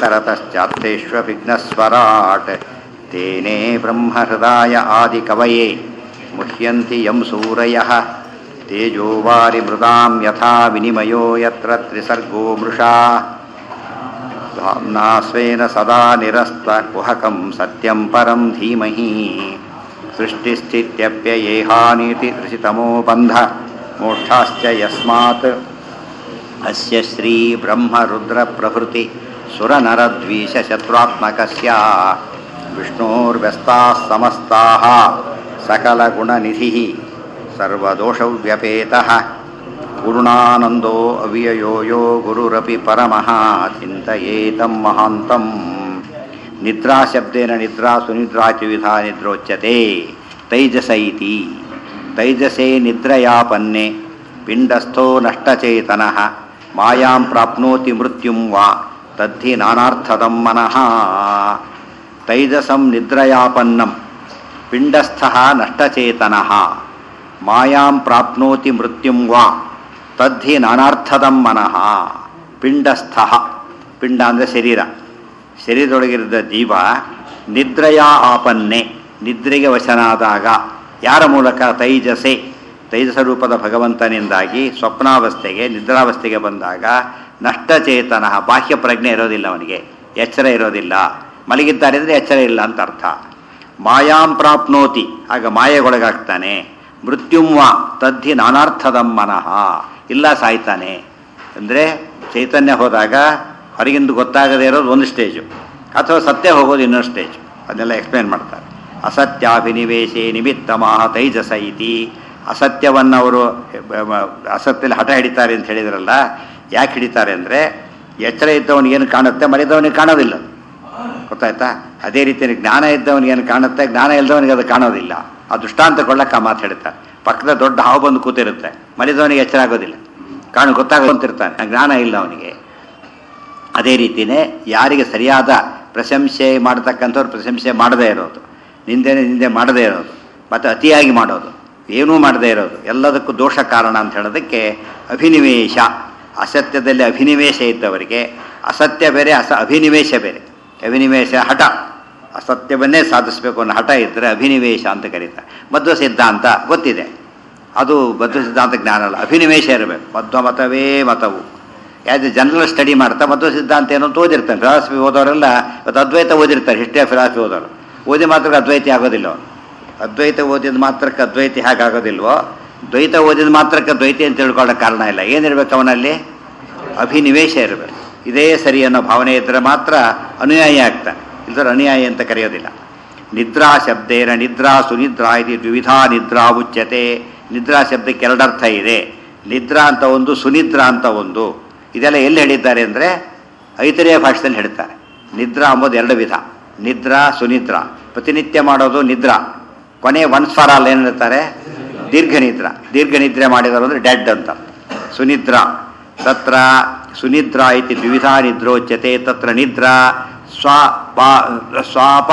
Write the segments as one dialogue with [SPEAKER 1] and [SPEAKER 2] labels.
[SPEAKER 1] नित्यनिरतश्चात्तेष्वभिघ्नस्वराट् तेने ब्रह्महृदाय आदिकवये मुह्यन्ति यं सूरयः तेजोवारिमृदां यथा विनिमयो यत्र त्रिसर्गो मृषा धाम्ना स्वेन सदा निरस्तकुहकं सत्यं परं धीमहि सृष्टिस्थित्यप्ययेहानीति त्रिशितमो बन्ध मोक्षाश्च यस्मात् अस्य श्रीब्रह्मरुद्रप्रभृति सुरनरद्वीषशत्रुत्मकस्य विष्णोर्व्यस्ताः समस्ताः सकलगुणनिधिः सर्वदोषव्यपेतः गुरुणानन्दो अव्ययो यो गुरुरपि परमः चिन्तयेतं महान्तम् निद्राशब्देन निद्रा सुनिद्राति विधा निद्रोच्यते तैजस इति तैजसे निद्रयापन्ने पिण्डस्थो नष्टचेतनः मायां प्राप्नोति मृत्युं वा तद्धि नानार्थदं मनः तैजसं निद्रयापन्नं पिण्डस्थः नष्टचेतनः ಮಾಯಾಂ ಪ್ರಾಪ್ನೋತಿ ಮೃತ್ಯುಂ ವಾ ತದ್ಧಿ ನಾನಾರ್ಥದಂ ಮನಃ ಪಿಂಡಸ್ಥ ಪಿಂಡ ಅಂದರೆ ಶರೀರ ಶರೀರದೊಳಗಿರಿದ ಜೀವ ನಿದ್ರೆಯ ಆಪನ್ನೆ ನಿದ್ರೆಗೆ ವಶನಾದಾಗ ಯಾರ ಮೂಲಕ ತೈಜಸೆ ತೈಜಸ ರೂಪದ ಭಗವಂತನಿಂದಾಗಿ ಸ್ವಪ್ನಾವಸ್ಥೆಗೆ ನಿದ್ರಾವಸ್ಥೆಗೆ ಬಂದಾಗ ನಷ್ಟಚೇತನ ಬಾಹ್ಯ ಪ್ರಜ್ಞೆ ಇರೋದಿಲ್ಲ ಅವನಿಗೆ ಎಚ್ಚರ ಇರೋದಿಲ್ಲ ಮಲಗಿದ್ದಾರೆ ಅಂದರೆ ಎಚ್ಚರ ಇಲ್ಲ ಅಂತ ಅರ್ಥ ಮಾಯಾಂ ಪ್ರಾಪ್ನೋತಿ ಆಗ ಮಾಯೆಗೊಳಗಾಗ್ತಾನೆ ಮೃತ್ಯುಂವ ತದ್ಧಿ ನಾನಾರ್ಥದಂ ಮನಃ ಇಲ್ಲ ಸಾಯ್ತಾನೆ ಅಂದರೆ ಚೈತನ್ಯ ಹೋದಾಗ ಹೊರಗಿಂದ ಗೊತ್ತಾಗದೇ ಇರೋದು ಒಂದು ಸ್ಟೇಜು ಅಥವಾ ಸತ್ಯ ಹೋಗೋದು ಇನ್ನೊಂದು ಸ್ಟೇಜು ಅದನ್ನೆಲ್ಲ ಎಕ್ಸ್ಪ್ಲೇನ್ ಮಾಡ್ತಾರೆ ಅಸತ್ಯಾಭಿನಿವೇಶೆ ನಿಮಿತ್ತಮಃ ತೈಜಸ ಇತಿ ಅಸತ್ಯವನ್ನು ಅವರು ಅಸತ್ಯದಲ್ಲಿ ಹಠ ಹಿಡಿತಾರೆ ಅಂತ ಹೇಳಿದ್ರಲ್ಲ ಯಾಕೆ ಹಿಡಿತಾರೆ ಅಂದರೆ ಎಚ್ಚರ ಇದ್ದವನಿಗೇನು ಕಾಣುತ್ತೆ ಮರಿದವನಿಗೆ ಕಾಣೋದಿಲ್ಲ ಗೊತ್ತಾಯ್ತಾ ಅದೇ ರೀತಿ ಜ್ಞಾನ ಇದ್ದವನಿಗೇನು ಕಾಣುತ್ತೆ ಜ್ಞಾನ ಇಲ್ಲದವನಿಗೆ ಅದು ಕಾಣೋದಿಲ್ಲ ಆ ದೃಷ್ಟಾಂತ ಕೊಳ್ಳಕ್ಕೆ ಮಾತು ಹೇಳ್ತಾರೆ ಪಕ್ಕದ ದೊಡ್ಡ ಹಾವು ಬಂದು ಕೂತಿರುತ್ತೆ ಮರಿದವನಿಗೆ ಎಚ್ಚರ ಆಗೋದಿಲ್ಲ ಕಾಣು ಗೊತ್ತಾಗೋಂತಿರ್ತಾನೆ ಜ್ಞಾನ ಇಲ್ಲ ಅವನಿಗೆ ಅದೇ ರೀತಿಯೇ ಯಾರಿಗೆ ಸರಿಯಾದ ಪ್ರಶಂಸೆ ಮಾಡತಕ್ಕಂಥವ್ರು ಪ್ರಶಂಸೆ ಮಾಡದೇ ಇರೋದು ನಿಂದೆ ನಿಂದೆ ಮಾಡದೇ ಇರೋದು ಮತ್ತು ಅತಿಯಾಗಿ ಮಾಡೋದು ಏನೂ ಮಾಡದೇ ಇರೋದು ಎಲ್ಲದಕ್ಕೂ ದೋಷ ಕಾರಣ ಅಂತ ಹೇಳೋದಕ್ಕೆ ಅಭಿನಿವೇಶ ಅಸತ್ಯದಲ್ಲಿ ಅಭಿನಿವೇಶ ಇದ್ದವರಿಗೆ ಅಸತ್ಯ ಬೇರೆ ಅಸ ಅಭಿನಿವೇಶ ಬೇರೆ ಅಭಿನಿವೇಶ ಹಠ ಅಸತ್ಯವನ್ನೇ ಸಾಧಿಸಬೇಕು ಅನ್ನೋ ಹಠ ಇದ್ದರೆ ಅಭಿನಿವೇಶ ಅಂತ ಕರೀತಾರೆ ಮಧ್ವ ಸಿದ್ಧಾಂತ ಗೊತ್ತಿದೆ ಅದು ಮಧ್ವ ಸಿದ್ಧಾಂತ ಜ್ಞಾನ ಅಲ್ಲ ಅಭಿನಿವೇಶ ಇರಬೇಕು ಮಧ್ವ ಮತವೇ ಮತವು ಯಾವ್ದು ಜನರಲ್ ಸ್ಟಡಿ ಮಾಡ್ತಾ ಮಧ್ವ ಸಿದ್ಧಾಂತ ಏನೋ ಅಂತ ಓದಿರ್ತಾನೆ ಫಿಲಾಸಫಿ ಓದೋರೆಲ್ಲ ಇವತ್ತು ಅದ್ವೈತ ಓದಿರ್ತಾರೆ ಹಿಸ್ಟ್ರಿ ಆಫ್ ಫಿಲಾಸಫಿ ಓದೋರು ಓದಿ ಮಾತ್ರಕ್ಕೆ ಅದ್ವೈತಿ ಆಗೋದಿಲ್ಲ ಅವನು ಅದ್ವೈತ ಓದಿದ ಮಾತ್ರಕ್ಕೆ ಅದ್ವೈತಿ ಹೇಗಾಗೋದಿಲ್ವೋ ದ್ವೈತ ಓದಿದ ಮಾತ್ರಕ್ಕೆ ದ್ವೈತಿ ಅಂತ ತಿಳ್ಕೊಳ್ಳೋ ಕಾರಣ ಇಲ್ಲ ಏನಿರ್ಬೇಕು ಅವನಲ್ಲಿ ಅಭಿನಿವೇಶ ಇರಬೇಕು ಇದೇ ಸರಿ ಅನ್ನೋ ಭಾವನೆ ಇದ್ದರೆ ಮಾತ್ರ ಅನುಯಾಯಿ ಆಗ್ತಾನೆ ಇಲ್ಲದ್ರೆ ಅನುಯಾಯಿ ಅಂತ ಕರೆಯೋದಿಲ್ಲ ನಿದ್ರಾ ಶಬ್ದೇನ ನಿದ್ರಾ ಸುನಿದ್ರಾ ಇದು ದ್ವಿಧಾ ನಿದ್ರಾ ಉಚ್ಯತೆ ನಿದ್ರಾ ಶಬ್ದಕ್ಕೆ ಎರಡರ್ಥ ಇದೆ ನಿದ್ರಾ ಅಂತ ಒಂದು ಸುನಿದ್ರಾ ಅಂತ ಒಂದು ಇದೆಲ್ಲ ಎಲ್ಲಿ ಹೇಳಿದ್ದಾರೆ ಅಂದರೆ ಐತರಿಯ ಭಾಷೆಯಲ್ಲಿ ಹೇಳ್ತಾರೆ ನಿದ್ರಾ ಅಂಬೋದು ಎರಡು ವಿಧ ನಿದ್ರಾ ಸುನಿದ್ರಾ ಪ್ರತಿನಿತ್ಯ ಮಾಡೋದು ನಿದ್ರಾ ಕೊನೆ ಒನ್ ಸ್ವರ ಅಲ್ಲಿ ಏನು ಹೇಳ್ತಾರೆ ದೀರ್ಘ ನಿದ್ರಾ ದೀರ್ಘ ನಿದ್ರೆ ಮಾಡಿದರು ಅಂದರೆ ಡೆಡ್ ಅಂತ ಸುನಿದ್ರಾ ತತ್ರ ಸುನಿದ್ರಾ ಇತಿ ದ್ವಿಧಾ ನಿದ್ರೋಚ್ಯತೆ ತತ್ರ ನಿದ್ರಾ ಸ್ವಾಪ ಸ್ವಾಪ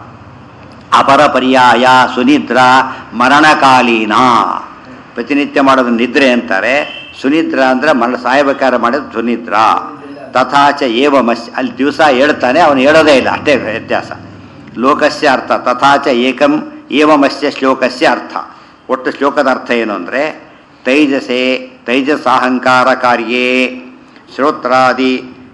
[SPEAKER 1] ಅಪರ ಪರ್ಯಾಯ ಸುನಿದ್ರಾ ಮರಣಕಾಲೀನ ಪ್ರತಿನಿತ್ಯ ಮಾಡೋದು ನಿದ್ರೆ ಅಂತಾರೆ ಸುನಿದ್ರಾ ಅಂದರೆ ಮರಣ ಸಾಯಬೇಕಾದ್ರೆ ಮಾಡೋದು ಸುನಿದ್ರಾ ತಥಾಚ ಏವ ಮಸ್ ಅಲ್ಲಿ ದಿವಸ ಹೇಳ್ತಾನೆ ಅವನು ಹೇಳೋದೇ ಇಲ್ಲ ಅಷ್ಟೇ ವ್ಯತ್ಯಾಸ ಲೋಕಸ್ಯ ಅರ್ಥ ತಥಾಚ ಏಕಂ ಏವಮಸ್ಯ ಶ್ಲೋಕಸ್ಯ ಅರ್ಥ ಒಟ್ಟು ಶ್ಲೋಕದ ಅರ್ಥ ಏನು ಅಂದರೆ ತೈಜಸೆ ತೈಜಸಾಹಂಕಾರ ಕಾರ್ಯೇ ಶ್ರೋತ್ರಾದಿ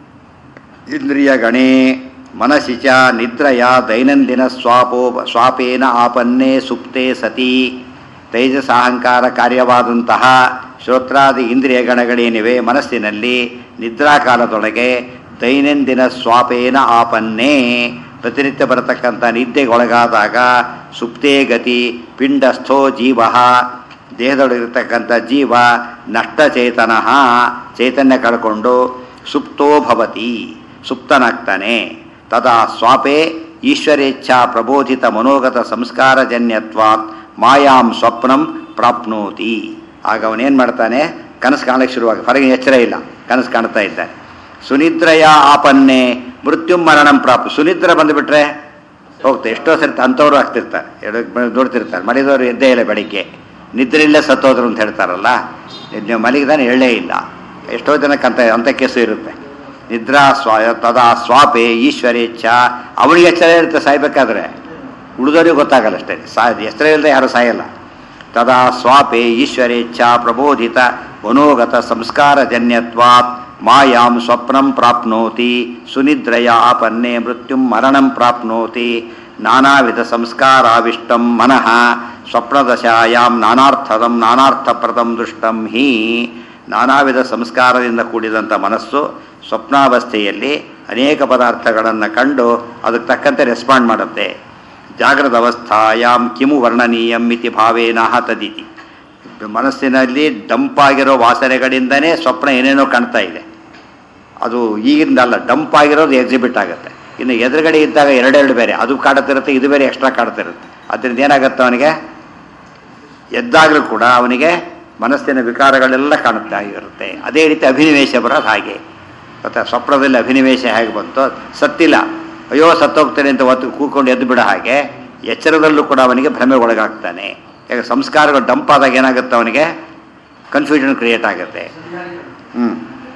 [SPEAKER 1] ಇಂದ್ರಿಯಗಣೆ ಮನಸಿ ಚ ನಿದ್ರಯ ದೈನಂದಿನ ಸ್ವಾಪೋ ಸ್ವಾಪೇನ ಆಪನ್ನೇ ಸುಪ್ತೆ ಸತಿ ತೈಜಸಾಹಂಕಾರ ಕಾರ್ಯವಾದಂತಹ ಶ್ರೋತ್ರಾದಿ ಇಂದ್ರಿಯ ಗಣಗಳೇನಿವೆ ಮನಸ್ಸಿನಲ್ಲಿ ನಿದ್ರಾಕಾಲದೊಳಗೆ ದೈನಂದಿನ ಸ್ವಾಪೇನ ಆಪನ್ನೇ ಪ್ರತಿನಿತ್ಯ ಬರತಕ್ಕಂಥ ನಿದ್ದೆಗೊಳಗಾದಾಗ ಸುಪ್ತೇ ಗತಿ ಪಿಂಡಸ್ಥೋ ಜೀವ ದೇಹದೊಳಗಿರ್ತಕ್ಕಂಥ ಜೀವ ನಷ್ಟಚೇತನ ಚೈತನ್ಯ ಕಳ್ಕೊಂಡು ಸುಪ್ತೋ ಭವತಿ ಸುಪ್ತನಾಗ್ತಾನೆ ತದಾ ಸ್ವಾಪೇ ಈಶ್ವರೇಚ್ಛಾ ಪ್ರಬೋಧಿತ ಮನೋಗತ ಸಂಸ್ಕಾರಜನ್ಯತ್ವಾತ್ ಮಾಯಾಂ ಸ್ವಪ್ನಂ ಪ್ರಾಪ್ನೋತಿ ಆಗ ಅವನೇನು ಮಾಡ್ತಾನೆ ಕನಸು ಕಾಣಕ್ಕೆ ಶುರುವಾಗಿ ಹೊರಗೆ ಎಚ್ಚರ ಇಲ್ಲ ಕನಸು ಕಾಣ್ತಾ ಇದ್ದಾನೆ ಸುನಿದ್ರಯ ಆಪನ್ನೆ ಮೃತ್ಯು ಮರಣಂ ಪ್ರಾಪ್ ಸುನಿದ್ರ ಬಂದುಬಿಟ್ರೆ ಹೋಗ್ತಾರೆ ಎಷ್ಟೋ ಸರಿ ಅಂಥವ್ರು ಆಗ್ತಿರ್ತಾರೆ ಎರಡು ನೋಡ್ತಿರ್ತಾರೆ ಮಲಿದವರು ಎದ್ದೇ ಇಲ್ಲ ಬೆಳಿಗ್ಗೆ ನಿದ್ರೆಯಲ್ಲೇ ಸತ್ತೋದ್ರು ಅಂತ ಹೇಳ್ತಾರಲ್ಲ ನೀವು ಮಲಗಿದಾನೆ ಎಳ್ಳೇ ಇಲ್ಲ ಎಷ್ಟೋ ಜನಕ್ಕೆ ಅಂತ ಅಂಥ ಕೇಸು ಇರುತ್ತೆ ನಿದ್ರಾ ಸ್ವ ತದಾ ಸ್ವಾಪೆ ಈಶ್ವರೇಚ್ಛ ಅವನಿಗೆ ಎಚ್ಚರ ಇರುತ್ತೆ ಸಾಯ್ಬೇಕಾದ್ರೆ ಉಳಿದವರಿಗೆ ಗೊತ್ತಾಗಲ್ಲ ಅಷ್ಟೇ ಸಾ ಎಚ್ಚರ ಇಲ್ಲದೆ ಯಾರು ಸಾಯಲ್ಲ ತದಾ ಸ್ವಾಪೆ ಈಶ್ವರೇಚ್ಛ ಪ್ರಬೋಧಿತ ಮನೋಗತ ಸಂಸ್ಕಾರಜನ್ಯತ್ವಾತ್ ಮಾಯಾಂ ಸ್ವಪ್ನಂ ಪ್ರಾಪ್ನೋತಿ ಸುನಿದ್ರಯ ಆಪನ್ನೆ ಮೃತ್ಯುಂ ಮರಣಂ ಪ್ರಾಪ್ನೋತಿ ನಾನಾವಿಧ ಸಂಸ್ಕಾರಾವಿಷ್ಟಂ ಮನಃ ಸ್ವಪ್ನದಶಾಯಾಂ ನಾನಾರ್ಥದಂ ನಾನಾರ್ಥಪ್ರದಂ ದೃಷ್ಟಂ ಹಿ ನಾನಾ ವಿಧ ಸಂಸ್ಕಾರದಿಂದ ಕೂಡಿದಂಥ ಮನಸ್ಸು ಸ್ವಪ್ನಾವಸ್ಥೆಯಲ್ಲಿ ಅನೇಕ ಪದಾರ್ಥಗಳನ್ನು ಕಂಡು ಅದಕ್ಕೆ ತಕ್ಕಂತೆ ರೆಸ್ಪಾಂಡ್ ಮಾಡುತ್ತೆ ಜಾಗ್ರದ ಅವಸ್ಥಾಯಾಂ ಕಿಮು ವರ್ಣನೀಯಂ ಇತಿ ಭಾವೇನಃ ತದಿತಿ ಮನಸ್ಸಿನಲ್ಲಿ ಡಂಪಾಗಿರೋ ವಾಸನೆಗಳಿಂದನೇ ಸ್ವಪ್ನ ಏನೇನೋ ಕಾಣ್ತಾ ಇದೆ ಅದು ಈಗಿಂದ ಅಲ್ಲ ಡಂಪ್ ಆಗಿರೋದು ಎಕ್ಸಿಬಿಟ್ ಆಗುತ್ತೆ ಇನ್ನು ಎದುರುಗಡೆ ಇದ್ದಾಗ ಎರಡೆರಡು ಬೇರೆ ಅದು ಕಾಡುತ್ತಿರುತ್ತೆ ಇದು ಬೇರೆ ಎಕ್ಸ್ಟ್ರಾ ಕಾಡ್ತಿರುತ್ತೆ ಅದರಿಂದ ಏನಾಗುತ್ತೆ ಅವನಿಗೆ ಎದ್ದಾಗಲೂ ಕೂಡ ಅವನಿಗೆ ಮನಸ್ಸಿನ ವಿಕಾರಗಳೆಲ್ಲ ಕಾಣುತ್ತಾ ಇರುತ್ತೆ ಅದೇ ರೀತಿ ಅಭಿನಿವೇಶ ಬರೋದು ಹಾಗೆ ಮತ್ತು ಸ್ವಪ್ನದಲ್ಲಿ ಅಭಿನಿವೇಶ ಹೇಗೆ ಬಂತು ಸತ್ತಿಲ್ಲ ಅಯ್ಯೋ ಸತ್ತೋಗ್ತಾನೆ ಅಂತ ಒತ್ತು ಕೂಕೊಂಡು ಎದ್ದು ಬಿಡೋ ಹಾಗೆ ಎಚ್ಚರದಲ್ಲೂ ಕೂಡ ಅವನಿಗೆ ಭ್ರಮೆ ಒಳಗಾಗ್ತಾನೆ ಯಾಕೆ ಸಂಸ್ಕಾರಗಳು ಡಂಪ್ ಆದಾಗ ಏನಾಗುತ್ತೆ ಅವನಿಗೆ ಕನ್ಫ್ಯೂಷನ್ ಕ್ರಿಯೇಟ್ ಆಗುತ್ತೆ ಹ್ಞೂ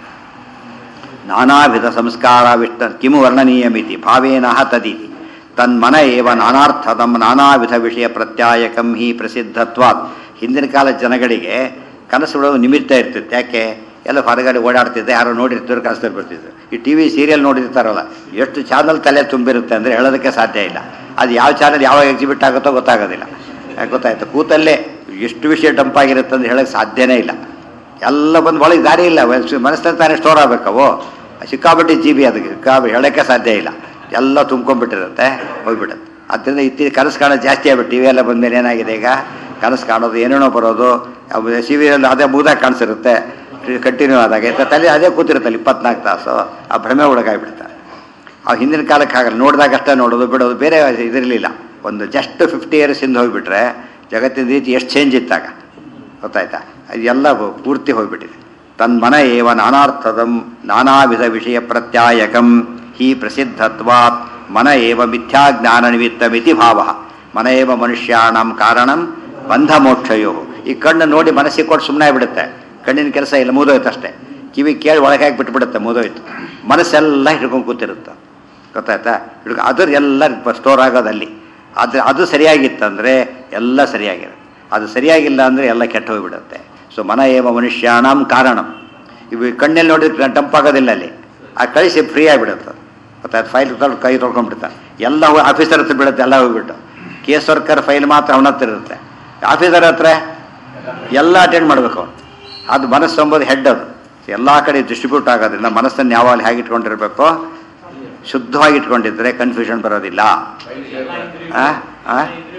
[SPEAKER 1] ನಾನಾ ವಿಧ ಸಂಸ್ಕಾರಾವಿಷ್ಟ ಕಿಮು ವರ್ಣನೀಯಮಿತಿ ಭಾವೇನಃ ತದಿತಿ ತನ್ಮನ ಏವ ನಾನಾರ್ಥದಂ ನಾನಾ ವಿಧ ವಿಷಯ ಪ್ರತ್ಯಾಯಕಂ ಹಿ ಪ್ರಸಿದ್ಧತ್ವಾತ್ ಹಿಂದಿನ ಕಾಲದ ಜನಗಳಿಗೆ ಕನಸು ಬಿಡೋದು ನಿಮಿತ್ತ ಇರ್ತಿತ್ತು ಯಾಕೆ ಎಲ್ಲ ಹೊರಗಡೆ ಓಡಾಡ್ತಿದ್ದೆ ಯಾರೋ ನೋಡಿರ್ತಿದ್ರು ಕನಸಲ್ಲಿ ಬರ್ತಿದ್ರು ಈ ಟಿ ವಿ ಸೀರಿಯಲ್ ನೋಡಿರ್ತಾರಲ್ಲ ಎಷ್ಟು ಚಾನಲ್ ತಲೆ ತುಂಬಿರುತ್ತೆ ಅಂದರೆ ಹೇಳೋದಕ್ಕೆ ಸಾಧ್ಯ ಇಲ್ಲ ಅದು ಯಾವ ಚಾನಲ್ ಯಾವಾಗ ಎಕ್ಸಿಬಿಟ್ ಆಗುತ್ತೋ ಗೊತ್ತಾಗೋದಿಲ್ಲ ಯಾಕೆ ಗೊತ್ತಾಯ್ತು ಕೂತಲ್ಲೇ ಎಷ್ಟು ವಿಷಯ ಡಂಪ್ ಆಗಿರುತ್ತೆ ಅಂತ ಹೇಳೋಕ್ಕೆ ಸಾಧ್ಯನೇ ಇಲ್ಲ ಎಲ್ಲ ಬಂದು ಒಳಗೆ ದಾರಿ ಇಲ್ಲ ಮನಸ್ಸಲ್ಲಿ ತಾನೇ ಸ್ಟೋರ್ ಆಗಬೇಕವು ಸಿಕ್ಕಾಪಟ್ಟೆ ಜಿ ಬಿ ಅದಕ್ಕೆ ಸಿಕ್ಕಾಪಟ್ಟೆ ಹೇಳೋಕ್ಕೆ ಸಾಧ್ಯ ಇಲ್ಲ ಎಲ್ಲ ತುಂಬ್ಕೊಂಡ್ಬಿಟ್ಟಿರುತ್ತೆ ಹೋಗ್ಬಿಡುತ್ತೆ ಅದರಿಂದ ಇತ್ತೀಚೆ ಕನಸು ಕಾಣೋದು ಜಾಸ್ತಿ ಆಗ್ಬಿಟ್ಟು ಟಿ ವಿ ಎಲ್ಲ ಬಂದಮೇಲೆ ಏನಾಗಿದೆ ಈಗ ಕನಸು ಕಾಣೋದು ಏನೇನೋ ಬರೋದು ಸಿ ವಿಯಲ್ಲಿ ಅದೇ ಮೂದಾಗ ಕಾಣಿಸಿರುತ್ತೆ ಕಂಟಿನ್ಯೂ ಆದಾಗ ಇಂಥ ತಲೆ ಅದೇ ಕೂತಿರುತ್ತಲ್ಲ ಇಪ್ಪತ್ನಾಲ್ಕು ತಾಸು ಆ ಭ್ರಮೆ ಒಳಗಾಗ್ಬಿಡ್ತಾರೆ ಆ ಹಿಂದಿನ ಕಾಲಕ್ಕೆ ಆಗಲ್ಲ ನೋಡಿದಾಗ ಅಷ್ಟೇ ನೋಡೋದು ಬಿಡೋದು ಬೇರೆ ಇದಿರಲಿಲ್ಲ ಒಂದು ಜಸ್ಟ್ ಫಿಫ್ಟಿ ಇಯರ್ಸ್ ಹಿಂದೆ ಹೋಗಿಬಿಟ್ರೆ ಜಗತ್ತಿನ ರೀತಿ ಎಷ್ಟು ಚೇಂಜ್ ಇತ್ತಾಗ ಗೊತ್ತಾಯ್ತಾ ಅದೆಲ್ಲ ಪೂರ್ತಿ ಹೋಗ್ಬಿಟ್ಟಿದೆ ತನ್ಮನ ಏವ ನಾನಾರ್ಥದಂ ನಾನಾ ವಿಧ ವಿಷಯ ಪ್ರತ್ಯಾಯಕಂ ಹಿ ಪ್ರಸಿದ್ಧತ್ವಾತ್ ಮನ ಏವ ಮಿಥ್ಯಾಜ್ಞಾನ ನಿಮಿತ್ತಮಿತಿ ಭಾವ ಮನ ಏವ ಮನುಷ್ಯಾಣಂ ಕಾರಣಂ ಬಂಧ ಮೋಕ್ಷಯೋ ಈ ಕಣ್ಣು ನೋಡಿ ಮನಸ್ಸಿಗೆ ಕೊಟ್ಟು ಸುಮ್ಮನೆ ಬಿಡುತ್ತೆ ಕಣ್ಣಿನ ಕೆಲಸ ಇಲ್ಲ ಮುದೋಯ್ತು ಅಷ್ಟೇ ಕಿವಿ ಕೇಳಿ ಒಳಗೆ ಹಾಕಿ ಬಿಟ್ಬಿಡುತ್ತೆ ಮುದೋಯ್ತು ಮನಸ್ಸೆಲ್ಲ ಹಿಡ್ಕೊಂಡು ಕೂತಿರುತ್ತೆ ಗೊತ್ತಾಯ್ತಾ ಹಿಡ್ಕೊ ಅದ್ರ ಎಲ್ಲ ಸ್ಟೋರ್ ಆಗೋದಲ್ಲಿ ಅದು ಅದು ಸರಿಯಾಗಿತ್ತಂದರೆ ಎಲ್ಲ ಸರಿಯಾಗಿರುತ್ತೆ ಅದು ಸರಿಯಾಗಿಲ್ಲ ಅಂದರೆ ಎಲ್ಲ ಕೆಟ್ಟು ಹೋಗಿಬಿಡುತ್ತೆ ಸೊ ಮನ ಏವ ಮನುಷ್ಯಾಣಂ ಕಾರಣಂ ಇವು ಕಣ್ಣಲ್ಲಿ ನೋಡಿದ್ರೆ ಡಂಪ್ ಆಗೋದಿಲ್ಲ ಅಲ್ಲಿ ಆ ಕಳಿಸಿ ಫ್ರೀ ಆಗಿಬಿಡುತ್ತೆ ಗೊತ್ತಾಯ್ತು ಫೈಲ್ ತೊಗೊಂಡು ಕೈ ತೊಳ್ಕೊಂಡ್ಬಿಡ್ತಾನೆ ಎಲ್ಲ ಆಫೀಸರ್ ಹತ್ರ ಬಿಡುತ್ತೆ ಎಲ್ಲ ಹೋಗ್ಬಿಟ್ಟು ಕೇಸ್ ವರ್ಕರ್ ಫೈಲ್ ಮಾತ್ರ ಅವನ ಹತ್ರ ಇರುತ್ತೆ ಆಫೀಸರ್ ಹತ್ರ ಎಲ್ಲ ಅಟೆಂಡ್ ಮಾಡಬೇಕು ಅವನು ಅದು ಮನಸ್ಸು ಎಂಬುದು ಹೆಡ್ ಅದು ಎಲ್ಲ ಕಡೆ ಡಿಸ್ಟ್ರಿಬ್ಯೂಟ್ ಆಗೋದ್ರಿಂದ ಮನಸ್ಸನ್ನು ಯಾವಾಗ ಹೇಗೆ ಇಟ್ಕೊಂಡಿರ್ಬೇಕು ಶುದ್ಧವಾಗಿ ಇಟ್ಕೊಂಡಿದ್ರೆ ಕನ್ಫ್ಯೂಷನ್ ಬರೋದಿಲ್ಲ ಆ? ಆ?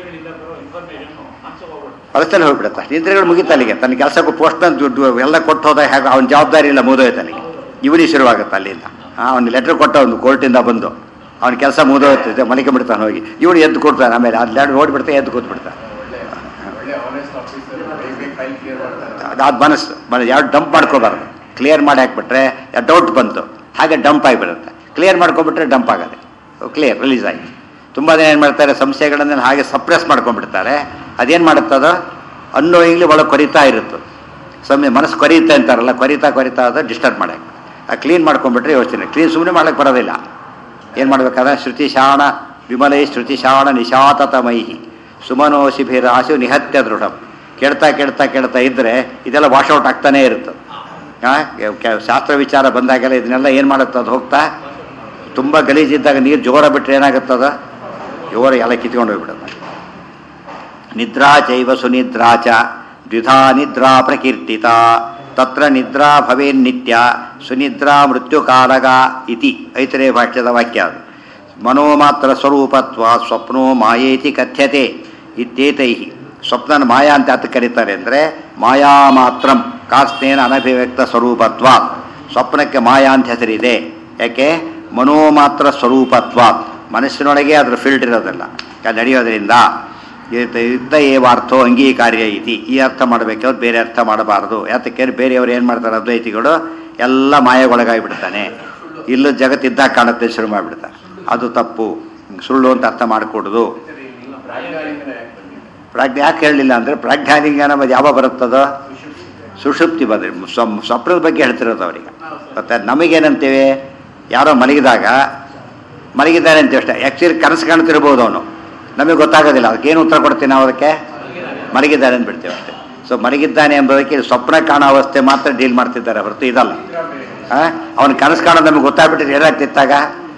[SPEAKER 1] ಹೊಲಸಲ್ಲಿ ಹೋಗ್ಬಿಡುತ್ತೆ ಇಂದ್ರಿಯಗಳು ಮುಗಿತ ಅಲ್ಲಿಗೆ ತನ್ನ ಕೆಲಸಕ್ಕೂ ಪೋಸ್ಟ್ಮನ್ ದುಡ್ಡು ಎಲ್ಲ ಕೊಟ್ಟು ಹೋದ ಹೇಗೆ ಅವನ ಜವಾಬ್ದಾರಿ ಇಲ್ಲ ಮುಗಿದೋಯ್ತು ಅಲ್ಲಿಗೆ ಇವನಿಗೆ ಶುರುವಾಗುತ್ತೆ ಅಲ್ಲಿಂದ ಅವನು ಲೆಟ್ರ್ ಕೊಟ್ಟ ಒಂದು ಕೋರ್ಟಿಂದ ಬಂದು ಅವನ ಕೆಲಸ ಮುಗಿದೋಯ್ತು ಮಲಿಕೆ ಬಿಡ್ತಾನೆ ಹೋಗಿ ಇವನು ಎದ್ದು ಕೊಡ್ತಾನೆ ಆಮೇಲೆ ಅದು ಲ್ಯಾಂಡ್ ನೋಡಿಬಿಡ್ತಾ ಎದ್ದು ಕೂತ್ಬಿಡ್ತಾನೆ
[SPEAKER 2] ಒಳ್ಳೆ ಆನೆಸ್ಟ್ ಆಫೀಸರ್ ಬೇಗ ಫೈಲ್ ಕ್ಲಿಯರ್ ಮಾಡ್ತಾರೆ
[SPEAKER 1] ಅದಾದ ಮನಸ್ಸು ಮನ ಯಾರು ಡಂಪ್ ಮಾಡ್ಕೋಬಾರ್ದು ಕ್ಲಿಯರ್ ಮಾಡಿ ಹಾಕ್ಬಿಟ್ರೆ ಡೌಟ್ ಬಂತು ಹಾಗೆ ಡಂಪ್ ಆಗಿಬಿಡುತ್ತೆ ಕ್ಲಿಯರ್ ಮಾಡ್ಕೊಂಡ್ಬಿಟ್ರೆ ಡಂಪ್ ಆಗೋದೆ ಕ್ಲಿಯರ್ ರಿಲೀಸ್ ಆಗಿ ತುಂಬ ಜನ ಏನು ಮಾಡ್ತಾರೆ ಸಂಶಯಗಳನ್ನ ಹಾಗೆ ಸಪ್ರೆಸ್ ಮಾಡ್ಕೊಂಡ್ಬಿಡ್ತಾರೆ ಅದೇನು ಮಾಡುತ್ತದೋ ಅನ್ನೋ ಈಗಲೇ ಒಳಗೆ ಕೊರಿತಾ ಇರುತ್ತೆ ಸಮಯ ಮನಸ್ಸು ಕೊರಿಯುತ್ತೆ ಅಂತಾರಲ್ಲ ಕೊರಿತಾ ಕೊರಿತಾ ಅದು ಡಿಸ್ಟರ್ಬ್ ಮಾಡಕ್ಕೆ ಆ ಕ್ಲೀನ್ ಮಾಡ್ಕೊಂಡ್ಬಿಟ್ರೆ ಯೋಚನೆ ಕ್ಲೀನ್ ಸುಮ್ಮನೆ ಮಾಡಕ್ಕೆ ಬರೋದಿಲ್ಲ ಏನು ಮಾಡ್ಬೇಕಾದ್ರೆ ಶ್ರುತಿ ಶಾಣ ವಿಮಲೈ ಶ್ರುತಿ ಶಾಣ ನಿಶಾತತಮೈಹಿ ಸುಮನೋಶಿಭಿರಾಶು ನಿಹತ್ಯ ದೃಢಂ ಕೇಳ್ತಾ ಕೇಳ್ತಾ ಕೇಳ್ತಾ ಇದ್ದರೆ ಇದೆಲ್ಲ ವಾಶೌಟ್ ಆಗ್ತಾನೇ ಇರುತ್ತೆ ಆ, ಕೆ- ಶಾಸ್ತ್ರ ವಿಚಾರ ಬಂದಾಗೆಲ್ಲ ಇದನ್ನೆಲ್ಲ ಏನು ಮಾಡುತ್ತೆ ಅದು ಹೋಗ್ತಾ ತುಂಬ ಗಲೀಜಿದ್ದಾಗ ನೀರು ಜೋರ ಬಿಟ್ಟರೆ ಏನಾಗುತ್ತದ ಜೋರ ಎಲ್ಲ ಕಿತ್ಕೊಂಡು ಹೋಗ್ಬಿಡುತ್ತೆ ನಿದ್ರಾ ಚೈವ ಸುನಿದ್ರಾ ಚ ದ್ವಿಧಾ ನಿದ್ರಾ ಪ್ರಕೀರ್ತಿತ ತತ್ರ ನಿದ್ರಾ ಭವೇನ್ನಿತ್ಯ ಸುನಿದ್ರಾ ಮೃತ್ಯುಕಾಲಗ ಇತಿ ಐತರೇ ಭಾಷ್ಯದ ವಾಕ್ಯ ಅದು ಮನೋಮಾತ್ರ ಸ್ವರೂಪತ್ವ ಸ್ವಪ್ನೋ ಮಾಯೇತಿ ಕಥ್ಯತೆ ಇತ್ಯೇತೈ ಸ್ವಪ್ನನ ಮಾಯಾ ಅಂತ ಯಾತಕ್ಕೆ ಕರೀತಾರೆ ಅಂದರೆ ಮಾಯಾ ಮಾತ್ರಂ ಕಾಸ್ನೇನ ಅನಭಿವ್ಯಕ್ತ ಸ್ವರೂಪತ್ವ ಸ್ವಪ್ನಕ್ಕೆ ಮಾಯಾ ಅಂತ ಹೆಸರಿದೆ ಯಾಕೆ ಮನೋಮಾತ್ರ ಸ್ವರೂಪತ್ವ ಮನಸ್ಸಿನೊಳಗೆ ಅದ್ರ ಫೀಲ್ಡ್ ಇರೋದಿಲ್ಲ ಅದು ನಡೆಯೋದ್ರಿಂದ ಇತ್ತ- ಇತ್ತ ಏವಾರ್ಥೋ ಅಂಗೀಕಾರ್ಯ ಇತಿ ಈ ಅರ್ಥ ಮಾಡಬೇಕಾದ್ರೆ ಬೇರೆ ಅರ್ಥ ಮಾಡಬಾರದು ಯಾತಕ್ಕೆ ಬೇರೆಯವರು ಏನು ಮಾಡ್ತಾರೆ ಅದ್ವೈತಿಗಳು ಎಲ್ಲ ಮಾಯೆಗೊಳಗಾಗಿಬಿಡ್ತಾನೆ ಇಲ್ಲ ಜಗತ್ತಿದ್ದಾಗ ಕಾಣುತ್ತೆ ಶುರು ಮಾಡಿಬಿಡ್ತಾರೆ ಅದು ತಪ್ಪು ಸುಳ್ಳು ಅಂತ ಅರ್ಥ ಮಾಡಿಕೊಡೋದು
[SPEAKER 2] ಪ್ರಾಜ್ಞಾನಿಂದನೇ ಯಾಕೆ ಬಂದಿದೆ
[SPEAKER 1] ಪ್ರಾಜ್ಞೆ ಯಾಕೆ ಹೇಳಲಿಲ್ಲ ಅಂದರೆ ಪ್ರಾಜ್ಞಾನಿಜ್ಞಾನ ಅದು ಯಾವಾಗ ಬರುತ್ತದೋ ಸುಷುಪ್ತಿ ಬಂದರೆ ಸ್ವಪ್ನದ ಬಗ್ಗೆ ಹೇಳ್ತಿರೋದು ಅವರಿಗೆ ಮತ್ತೆ ನಮಗೇನಂತೀವಿ ಯಾರೋ ಮಲಗಿದಾಗ ಮಲಗಿದ್ದಾನೆ ಅಂತ ಅಷ್ಟೇ ಆ್ಯಕ್ಚುಲಿ ಕನಸು ಕಾಣ್ತಿರ್ಬೋದು ಅವನು ನಮಗೆ ಗೊತ್ತಾಗೋದಿಲ್ಲ ಅದಕ್ಕೆ ಏನು ಉತ್ತರ ಕೊಡ್ತೀವಿ ನಾವು ಅದಕ್ಕೆ ಮಲಗಿದ್ದಾನೆ ಅಂತ ಬಿಡ್ತೇವೆ ಅಷ್ಟೇ ಸೊ ಮಲಗಿದ್ದಾನೆ ಎಂಬುದಕ್ಕೆ ಇದು ಸ್ವಪ್ನ ಕಾಣೋ ಅವಸ್ಥೆ ಮಾತ್ರ ಡೀಲ್ ಮಾಡ್ತಿದ್ದಾರೆ ಹೊರತು ಇದಲ್ಲ ಅವನು ಕನಸು ಕಾಣೋದು ನಮಗೆ ಗೊತ್ತಾಗ್ಬಿಟ್ಟಿದ್ರೆ ಏನಾಗ್ತಿತ್ತಾಗ